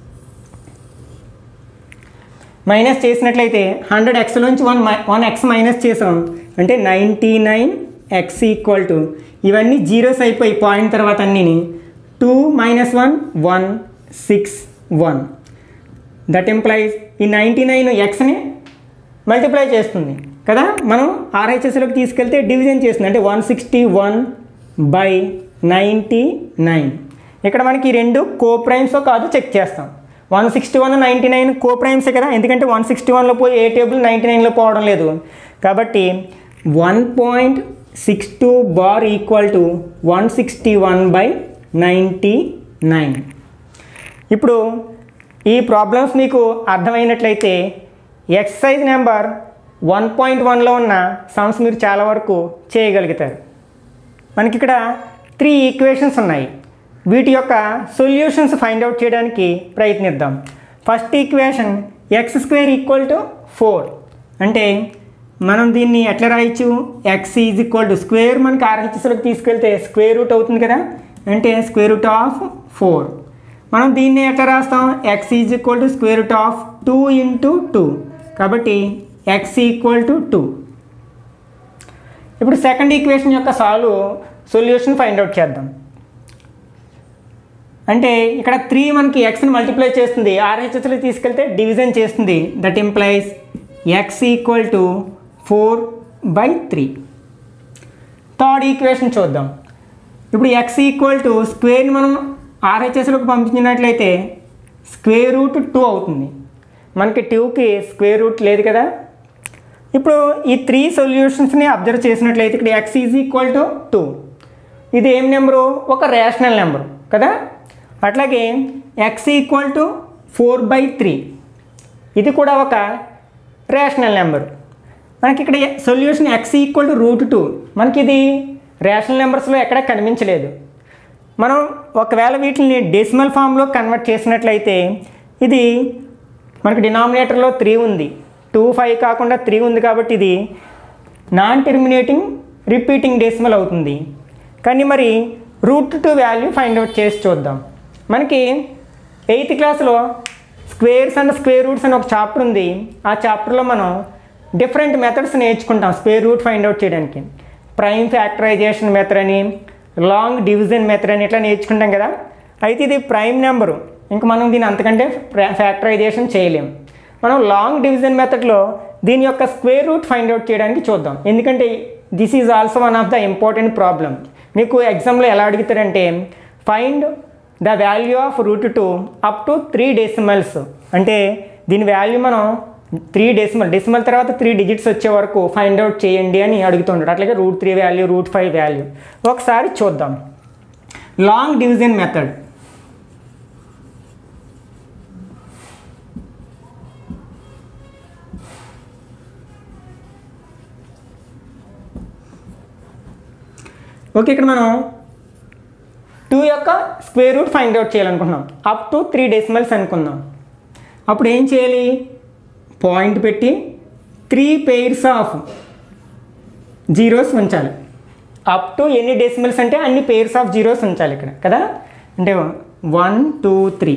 minus చేసినట్లయితే హండ్రెడ్ ఎక్స్లోంచి వన్ వన్ ఎక్స్ మైనస్ చేసాం అంటే ninety nine x equal to ఇవన్నీ జీరోస్ అయిపోయి పాయింట్ తర్వాత అన్నీని two minus one one six one that implies ఈ నైంటీ నైన్ ఎక్స్ని మల్టిప్లై చేస్తుంది కదా మనం ఆర్హెచ్ఎస్లోకి తీసుకెళ్తే డివిజన్ చేస్తుంది అంటే one sixty one by ninety nine ఇక్కడ మనకి ఈ రెండు కో ప్రైమ్సో కాదు చెక్ చేస్తాం one sixty one ninety nine కో ప్రైమ్సే కదా ఎందుకంటే వన్ సిక్స్టీ వన్లో పోయి ఏ టేబుల్ నైంటీ నైన్లో పోవడం లేదు కాబట్టి one point six two bar equal to one sixty one by ninety nine ఇప్పుడు ఈ ప్రాబ్లమ్స్ మీకు అర్థమైనట్లయితే ఎక్సర్సైజ్ నెంబర్ వన్ పాయింట్ వన్లో ఉన్న సమ్స్ మీరు చాలా వరకు చేయగలుగుతారు మనకి ఇక్కడ త్రీ ఈక్వేషన్స్ ఉన్నాయి వీటి యొక్క సొల్యూషన్స్ ఫైండ్ అవుట్ చేయడానికి ప్రయత్నిద్దాం first equation x square equal to four అంటే మనం దీన్ని ఎట్లా రాయొచ్చు x is equal to square మనకి ఆర్హెచ్ఎస్లోకి తీసుకెళ్తే స్క్వేర్ రూట్ అవుతుంది కదా అంటే స్క్వేర్ రూట్ ఆఫ్ ఫోర్ మనం దీన్ని ఎట్లా రాస్తాం x is equal to square root of two into two కాబట్టి ఎక్స్ ఈక్వల్ టు టూ ఇప్పుడు సెకండ్ ఈక్వేషన్ యొక్క సాల్వ్ సొల్యూషన్ ఫైండ్ అవుట్ చేద్దాం అంటే ఇక్కడ త్రీ మనకి ఎక్స్ని మల్టిప్లై చేస్తుంది ఆర్హెచ్ఎస్లో తీసుకెళ్తే డివిజన్ చేస్తుంది that implies x equal to four by three third equation చూద్దాం ఇప్పుడు ఎక్స్ ఈక్వల్ టు స్క్వేర్ని మనం ఆర్హెచ్ఎస్లోకి పంపించినట్లయితే స్క్వేర్ రూట్ టూ అవుతుంది మనకి టూకి స్క్వేర్ రూట్ లేదు కదా ఇప్పుడు ఈ త్రీ సొల్యూషన్స్ని అబ్జర్వ్ చేసినట్లయితే ఇక్కడ x is equal to two ఇది ఏం నెంబరు ఒక రేషనల్ నెంబర్ కదా అట్లాగే x equal to four by three ఇది కూడా ఒక రేషనల్ నెంబర్ మనకి ఇక్కడ solution x equal to root two మనకి ఇది రేషనల్ నెంబర్స్లో ఎక్కడ కనిపించలేదు మనం ఒకవేళ వీటిని డెసిమల్ ఫామ్లో కన్వర్ట్ చేసినట్లయితే ఇది మనకి డినామినేటర్లో త్రీ ఉంది టూ ఫైవ్ కాకుండా త్రీ ఉంది కాబట్టి ఇది నాన్ టెర్మినేటింగ్ రిపీటింగ్ డెసిమల్ అవుతుంది కానీ మరి root two value find out చేసి చూద్దాం మనకి ఎయిత్ క్లాస్లో స్క్వేర్స్ అండ్ స్క్వేర్ రూట్స్ అని ఒక చాప్టర్ ఉంది ఆ చాప్టర్లో మనం డిఫరెంట్ మెథడ్స్ నేర్చుకుంటాం స్క్వేర్ రూట్ ఫైండ్ అవుట్ చేయడానికి ప్రైమ్ ఫ్యాక్టరైజేషన్ మెథడ్ అని లాంగ్ డివిజన్ మెథడ్ అని ఇట్లా నేర్చుకుంటాం కదా అయితే ఇది ప్రైమ్ నెంబరు ఇంకా మనం దీన్ని అంతకంటే ఫ్యాక్టరైజేషన్ చేయలేం మనం లాంగ్ డివిజన్ మెథడ్లో దీని యొక్క స్క్వేర్ రూట్ ఫైండ్ అవుట్ చేయడానికి చూద్దాం ఎందుకంటే this is also one of the important problem మీకు ఎగ్జామ్లో ఎలా అడుగుతారంటే find the value of root two up to three decimals అంటే దీని వాల్యూ మనం త్రీ డెసిమల్ డెసిమల్ తర్వాత త్రీ డిజిట్స్ వచ్చే వరకు ఫైండ్ అవుట్ చేయండి అని అడుగుతుంటారు అట్లాగే root three value root five value ఒకసారి చూద్దాం లాంగ్ డివిజన్ మెథడ్ ఓకే ఇక్కడ మనం టూ యొక్క స్క్వేర్ రూట్ ఫైండ్ అవుట్ చేయాలనుకుంటున్నాం అప్ టు త్రీ డెసిమల్స్ అనుకుందాం అప్పుడు ఏం చేయాలి పాయింట్ పెట్టి త్రీ పెయిర్స్ ఆఫ్ జీరోస్ ఉంచాలి అప్ టు ఎన్ని డెసిమల్స్ అంటే అన్ని పెయిర్స్ ఆఫ్ జీరోస్ ఉంచాలి ఇక్కడ కదా అంటే one two three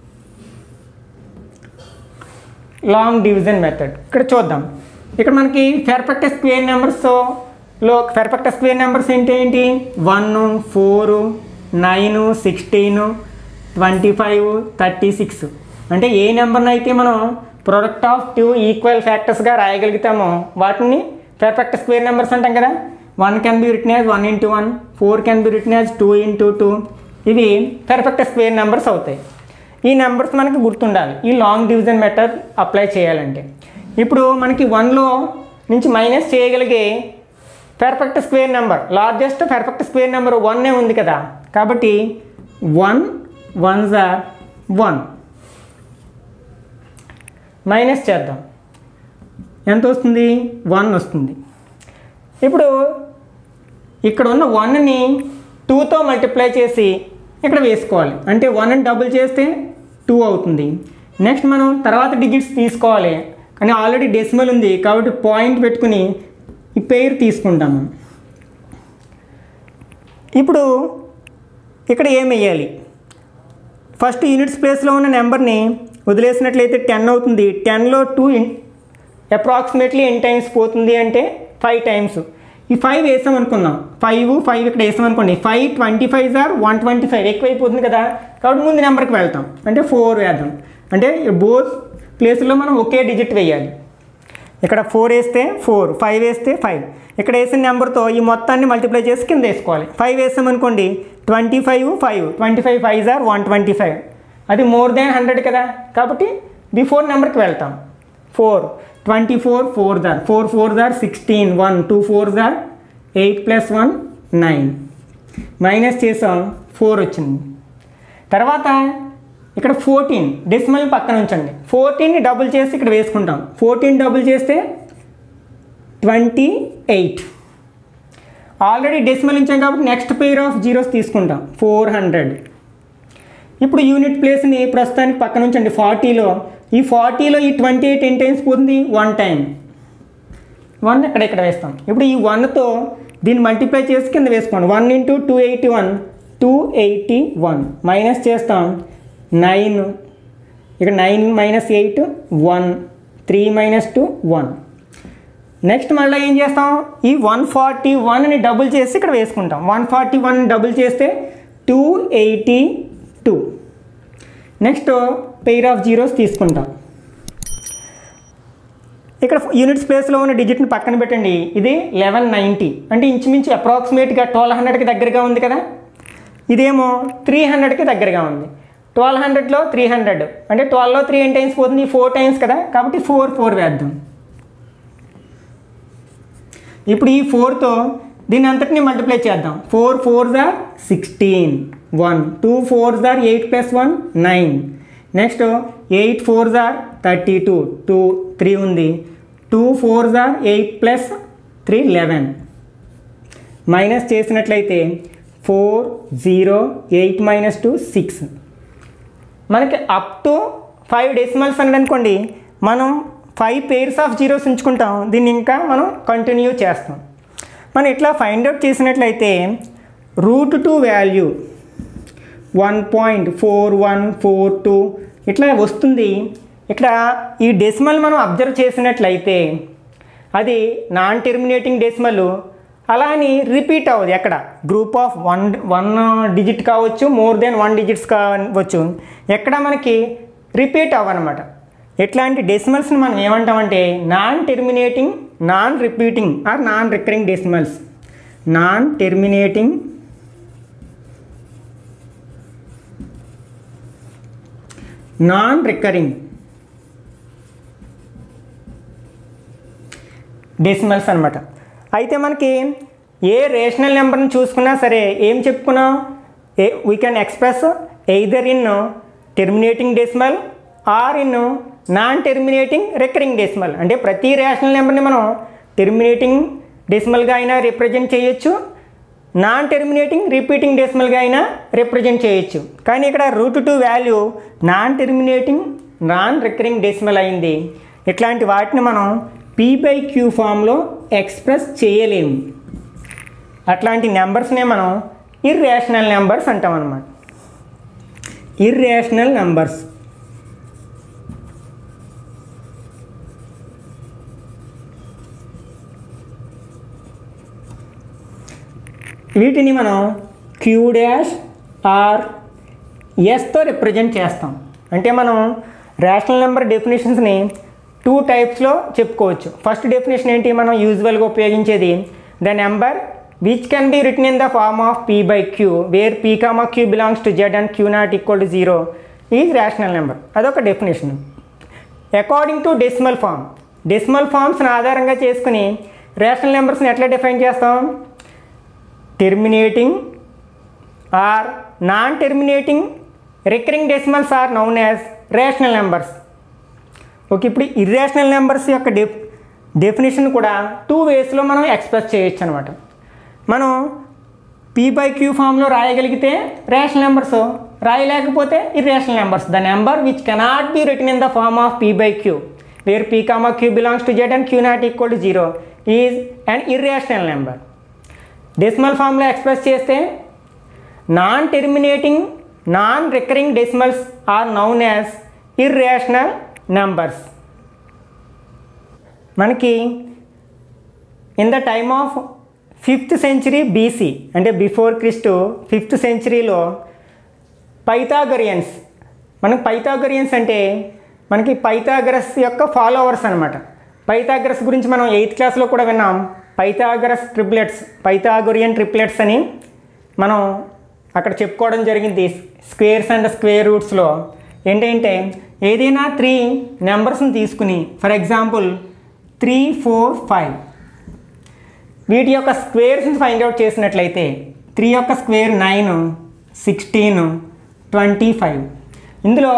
long division method ఇక్కడ చూద్దాం ఇక్కడ మనకి పెర్ఫెక్ట్ స్క్వేర్ నెంబర్స్ లో పెర్ఫెక్ట్ స్క్వేర్ నెంబర్స్ ఏంటి ఏంటి one four nine sixteen twenty five thirty six అంటే ఏ నెంబర్ని అయితే మనం ప్రొడక్ట్ ఆఫ్ టూ ఈక్వల్ ఫ్యాక్టర్స్గా రాయగలుగుతామో వాటిని పెర్ఫెక్ట్ స్క్వేర్ నెంబర్స్ అంటాం కదా one can be written as one into one four can be written as two into two ఇవి పెర్ఫెక్ట్ స్క్వేర్ నెంబర్స్ అవుతాయి ఈ నెంబర్స్ మనకి గుర్తుండాలి ఈ లాంగ్ డివిజన్ మెథడ్ అప్లై చేయాలంటే ఇప్పుడు మనకి వన్లో నుంచి మైనస్ చేయగలిగే perfect square number largest perfect square number వన్నే ఉంది కదా కాబట్టి వన్ వన్ జార్ వన్ మైనస్ చేద్దాం ఎంత వస్తుంది వన్ వస్తుంది ఇప్పుడు ఇక్కడ ఉన్న వన్ని టూతో మల్టిప్లై చేసి ఇక్కడ వేసుకోవాలి అంటే వన్ డబుల్ చేస్తే టూ అవుతుంది నెక్స్ట్ మనం తర్వాత డిజిట్స్ తీసుకోవాలి కానీ ఆల్రెడీ డెసిమల్ ఉంది కాబట్టి పాయింట్ పెట్టుకుని ఈ పేరు తీసుకుంటాము ఇప్పుడు ఇక్కడ ఏం వేయాలి ఫస్ట్ యూనిట్స్ ప్లేస్లో ఉన్న నెంబర్ని వదిలేసినట్లయితే టెన్ అవుతుంది టెన్లో టూ అప్రాక్సిమేట్లీ ఎన్ టైమ్స్ పోతుంది అంటే ఫైవ్ టైమ్స్ ఈ ఫైవ్ వేసాం అనుకుందాం ఫైవ్ ఫైవ్ ఇక్కడ వేసాం అనుకోండి five twenty five are one twenty five ఎక్కువైపోతుంది కదా కాబట్టి ముందు నెంబర్కి వెళ్తాం అంటే ఫోర్ వేద్దాం అంటే బోత్ ప్లేస్లో మనం ఒకే డిజిట్ వేయాలి ఇక్కడ ఫోర్ వేస్తే ఫోర్ ఫైవ్ వేస్తే ఫైవ్ ఇక్కడ వేసిన నెంబర్తో ఈ మొత్తాన్ని మల్టిప్లై చేసి కింద వేసుకోవాలి ఫైవ్ వేసామనుకోండి twenty five five twenty five five are one twenty five అది మోర్ దాన్ హండ్రెడ్ కదా కాబట్టి బిఫోర్ నెంబర్కి వెళ్తాం four twenty four four are four four are sixteen one two four are eight plus one nine minus చేసాం four వచ్చింది తర్వాత ఇక్కడ fourteen decimal పక్కన ఉంచండి ఫోర్టీన్ని డబుల్ చేసి ఇక్కడ వేసుకుంటాం ఫోర్టీన్ డబుల్ చేస్తే ట్వంటీ ఎయిట్ ఆల్రెడీ డెసిమల్ ఇచ్చాం కాబట్టి నెక్స్ట్ పెయిర్ ఆఫ్ జీరోస్ తీసుకుంటాం ఫోర్ హండ్రెడ్ ఇప్పుడు యూనిట్ ప్లేస్ని ప్రస్తుతానికి పక్కన ఉంచండి ఫార్టీలో ఈ ఫార్టీలో ఈ ట్వంటీ ఎయిట్ ఎన్ టైమ్స్ పోతుంది వన్ టైం వన్ ఇక్కడ ఇక్కడ వేస్తాం ఇప్పుడు ఈ వన్తో దీన్ని మల్టిప్లై చేసి కింద వేసుకోండి one into two eighty one two eighty one minus చేస్తాం నైన్ ఇక్కడ nine minus eight one three minus two one next మళ్ళీ ఏం చేస్తాం ఈ వన్ ఫార్టీ వన్ని డబుల్ చేసి ఇక్కడ వేసుకుంటాం వన్ ఫార్టీ వన్ డబుల్ చేస్తే two eighty two next pair of zeros తీసుకుంటాం ఇక్కడ యూనిట్స్ ప్లేస్లో ఉన్న డిజిట్ని పక్కన పెట్టండి ఇది లెవెన్ నైంటీ అంటే ఇంచుమించు అప్రాక్సిమేట్గా ట్వెల్వ్ హండ్రెడ్కి దగ్గరగా ఉంది కదా ఇదేమో త్రీ హండ్రెడ్కి దగ్గరగా ఉంది ట్వెల్వ్ హండ్రెడ్లో త్రీ హండ్రెడ్ అంటే ట్వెల్వ్లో త్రీ ఎన్ టైమ్స్ పోతుంది ఫోర్ టైమ్స్ కదా కాబట్టి ఫోర్ ఫోర్ వేద్దాం ఇప్పుడు ఈ ఫోర్తో దీని అంతటిని మల్టిప్లై చేద్దాం four four are sixteen one two four are eight plus one nine next eight four are thirty two two three ఉంది two four are eight plus three eleven minus చేసినట్లయితే four zero eight minus two six మనకి up to five decimals అని అనుకోండి మనం five pairs of zeros ఉంచుకుంటాం దీన్ని ఇంకా మనం కంటిన్యూ చేస్తాం మనం ఇట్లా ఫైండ్ అవుట్ చేసినట్లయితే root two value one point four one four two ఇట్లా వస్తుంది ఇక్కడ ఈ డెసిమల్ మనం అబ్జర్వ్ చేసినట్లయితే అది నాన్ టెర్మినేటింగ్ డెసిమల్ అలా అని రిపీట్ అవ్వదు ఎక్కడ group of one one digit కావచ్చు మోర్ దెన్ వన్ డిజిట్స్ కావచ్చు ఎక్కడ మనకి రిపీట్ అవ్వనమాట ఎట్లాంటి డెసిమల్స్ని మనం ఏమంటామంటే non terminating non repeating or non recurring decimals non terminating non recurring decimals అనమాట అయితే మనకి ఏ రేషనల్ నెంబర్ని చూసుకున్నా సరే ఏం చెప్పుకున్నాం ఏ we can express either in terminating decimal or in non terminating recurring decimal అంటే ప్రతి రేషనల్ నెంబర్ని మనం టెర్మినేటింగ్ డెసిమల్గా అయినా రిప్రజెంట్ చేయొచ్చు నాన్ టెర్మినేటింగ్ రిపీటింగ్ డెసిమల్గా అయినా రిప్రజెంట్ చేయొచ్చు కానీ ఇక్కడ root two value non terminating non recurring decimal అయింది ఇట్లాంటి వాటిని మనం పీ బై క్యూ ఫామ్లో ఎక్స్ప్రెస్ చేయలేము అట్లాంటి నెంబర్స్నే మనం ఇర్రేషనల్ నెంబర్స్ అంటాం అన్నమాట ఇర్రేషనల్ నెంబర్స్ వీటిని మనం క్యూ డాష్ ఆర్ ఎస్తో రిప్రజెంట్ చేస్తాం అంటే మనం రేషనల్ నెంబర్ డెఫినేషన్స్ని టూ టైప్స్లో చెప్పుకోవచ్చు ఫస్ట్ డెఫినేషన్ ఏంటి మనం యూజువల్గా ఉపయోగించేది the number which can be written in the form of P by Q where P comma Q belongs to Z and Q not equal to zero is rational number అదొక definition according to decimal form decimal ఫామ్స్ని ఆధారంగా చేసుకుని rational నెంబర్స్ని ఎట్లా define చేస్తాం terminating are non terminating recurring decimals are known as rational numbers okay ఇప్పుడు irrational numbers యొక్క def definition కూడా టూ వేస్లో మనం ఎక్స్ప్రెస్ చేయొచ్చు అనమాట మనం పీ బై క్యూ ఫామ్లో రాయగలిగితే రేషనల్ నెంబర్స్ రాయలేకపోతే irrational numbers the number which cannot be written in the form of P by Q where P comma Q belongs to Z and Q not equal to zero is an irrational number decimal ఫామ్లో express చేస్తే non terminating non recurring decimals are known as irrational numbers మనకి in the time of fifth century BC అంటే before Christ fifth సెంచరీలో Pythagoreans మనకి పైథాగరియన్స్ అంటే మనకి Pythagoras యొక్క followers అనమాట పైథాగరస్ గురించి మనం ఎయిత్ క్లాస్లో కూడా విన్నాం పైథాగరస్ ట్రిప్లెట్స్ పైథాగొరియన్ ట్రిప్లెట్స్ అని మనం అక్కడ చెప్పుకోవడం జరిగింది స్క్వేర్స్ అండ్ స్క్వేర్ రూట్స్లో ఏంటంటే ఏదైనా త్రీ నెంబర్స్ని తీసుకుని for example three four five వీటి యొక్క స్క్వేర్స్ని ఫైండ్ అవుట్ చేసినట్లయితే త్రీ యొక్క square nine sixteen twenty five ఇందులో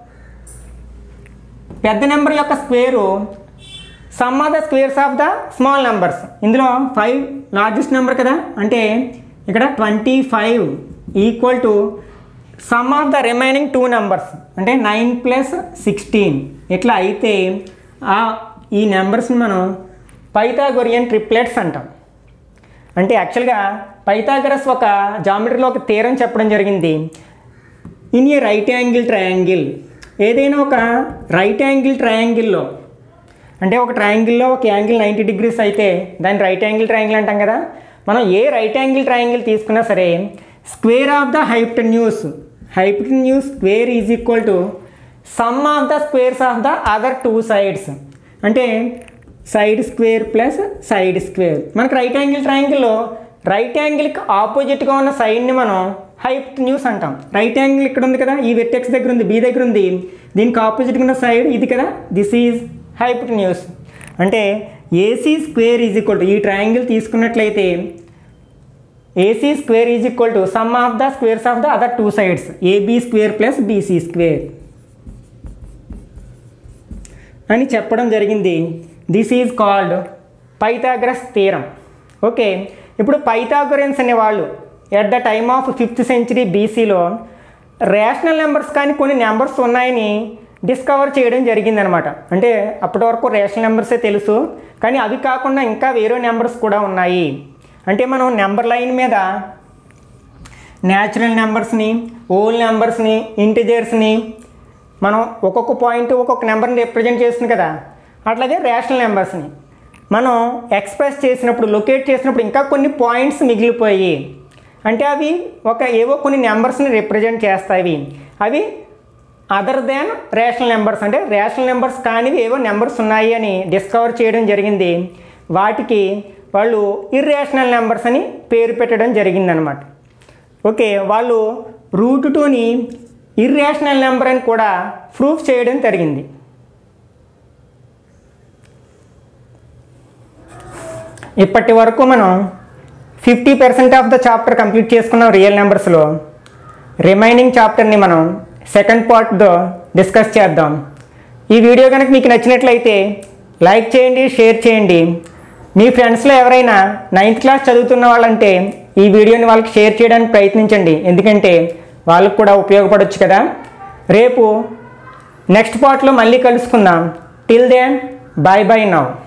పెద్ద నెంబర్ యొక్క square sum of the squares of the small numbers ఇందులో ఫైవ్ లార్జెస్ట్ నెంబర్ కదా అంటే ఇక్కడ twenty five equal to sum of the remaining two numbers అంటే నైన్ ప్లస్ సిక్స్టీన్ ఇట్లా అయితే ఆ ఈ నెంబర్స్ని మనం పైథాగొరియన్ ట్రిప్లెట్స్ అంటాం అంటే యాక్చువల్గా పైథాగరస్ ఒక జామెట్రీలో ఒక తీరం చెప్పడం జరిగింది in a right angle triangle ఏదైనా ఒక రైట్ యాంగిల్ ట్రయాంగిల్లో అంటే ఒక ట్రయాంగిల్లో ఒక యాంగిల్ నైంటీ డిగ్రీస్ అయితే దాన్ని రైట్ యాంగిల్ ట్రయాంగిల్ అంటాం కదా మనం ఏ రైట్ యాంగిల్ ట్రయాంగిల్ తీసుకున్నా సరే square of the hypotenuse hypotenuse square is equal to sum of the squares of the other two sides అంటే side square plus side square మనకు right angle ట్రయాంగిల్లో right యాంగిల్కి ఆపోజిట్గా ఉన్న సైడ్ని మనం హైప్ న్యూస్ అంటాం రైట్ యాంగిల్ ఇక్కడ ఉంది కదా ఈ వెట్టెక్స్ దగ్గర ఉంది బి దగ్గర ఉంది దీనికి ఆపోజిట్గా ఉన్న సైడ్ ఇది కదా దిస్ ఈజ్ హైప్ న్యూస్ అంటే AC square is equal to ఈ ట్రయాంగిల్ తీసుకున్నట్లయితే AC square is equal to sum of the squares of the other two sides AB square plus BC square అని చెప్పడం జరిగింది this is called Pythagoras theorem okay ఇప్పుడు Pythagoreans అనేవాళ్ళు at the time of fifth century బీసీలో rational numbers కానీ కొన్ని numbers ఉన్నాయని discover చేయడం జరిగిందనమాట అంటే అప్పటి వరకు రేషనల్ నెంబర్సే తెలుసు కానీ అవి కాకుండా ఇంకా వేరే నెంబర్స్ కూడా ఉన్నాయి అంటే మనం నెంబర్ లైన్ మీద న్యాచురల్ నెంబర్స్ని ఓల్ నెంబర్స్ని ఇంటిజర్స్ని మనం ఒక్కొక్క పాయింట్ ఒక్కొక్క నెంబర్ని రిప్రజెంట్ చేస్తుంది కదా అట్లాగే రేషనల్ నెంబర్స్ని మనం ఎక్స్ప్రెస్ చేసినప్పుడు లొకేట్ చేసినప్పుడు ఇంకా కొన్ని పాయింట్స్ మిగిలిపోయి అంటే అవి ఒక ఏవో కొన్ని నెంబర్స్ని రిప్రజెంట్ చేస్తాయి అవి అదర్ దాన్ రేషనల్ నెంబర్స్ అంటే రేషనల్ నెంబర్స్ కానివి ఏవో నెంబర్స్ ఉన్నాయి అని డిస్కవర్ చేయడం జరిగింది వాటికి వాళ్ళు ఇర్రేషనల్ నెంబర్స్ అని పేరు పెట్టడం జరిగిందనమాట ఓకే వాళ్ళు రూట్ టూని ఇర్రేషనల్ నెంబర్ అని కూడా ప్రూఫ్ చేయడం జరిగింది ఇప్పటి వరకు మనం fifty percent of the chapter complete చేసుకున్నాం రియల్ నెంబర్స్లో రిమైనింగ్ చాప్టర్ని మనం సెకండ్ పార్ట్తో డిస్కస్ చేద్దాం ఈ వీడియో కనుక మీకు నచ్చినట్లయితే లైక్ చేయండి షేర్ చేయండి మీ ఫ్రెండ్స్లో ఎవరైనా నైన్త్ క్లాస్ చదువుతున్న వాళ్ళంటే ఈ వీడియోని వాళ్ళకి షేర్ చేయడానికి ప్రయత్నించండి ఎందుకంటే వాళ్ళకు కూడా ఉపయోగపడవచ్చు కదా రేపు నెక్స్ట్ పార్ట్లో మళ్ళీ కలుసుకుందాం till then bye bye now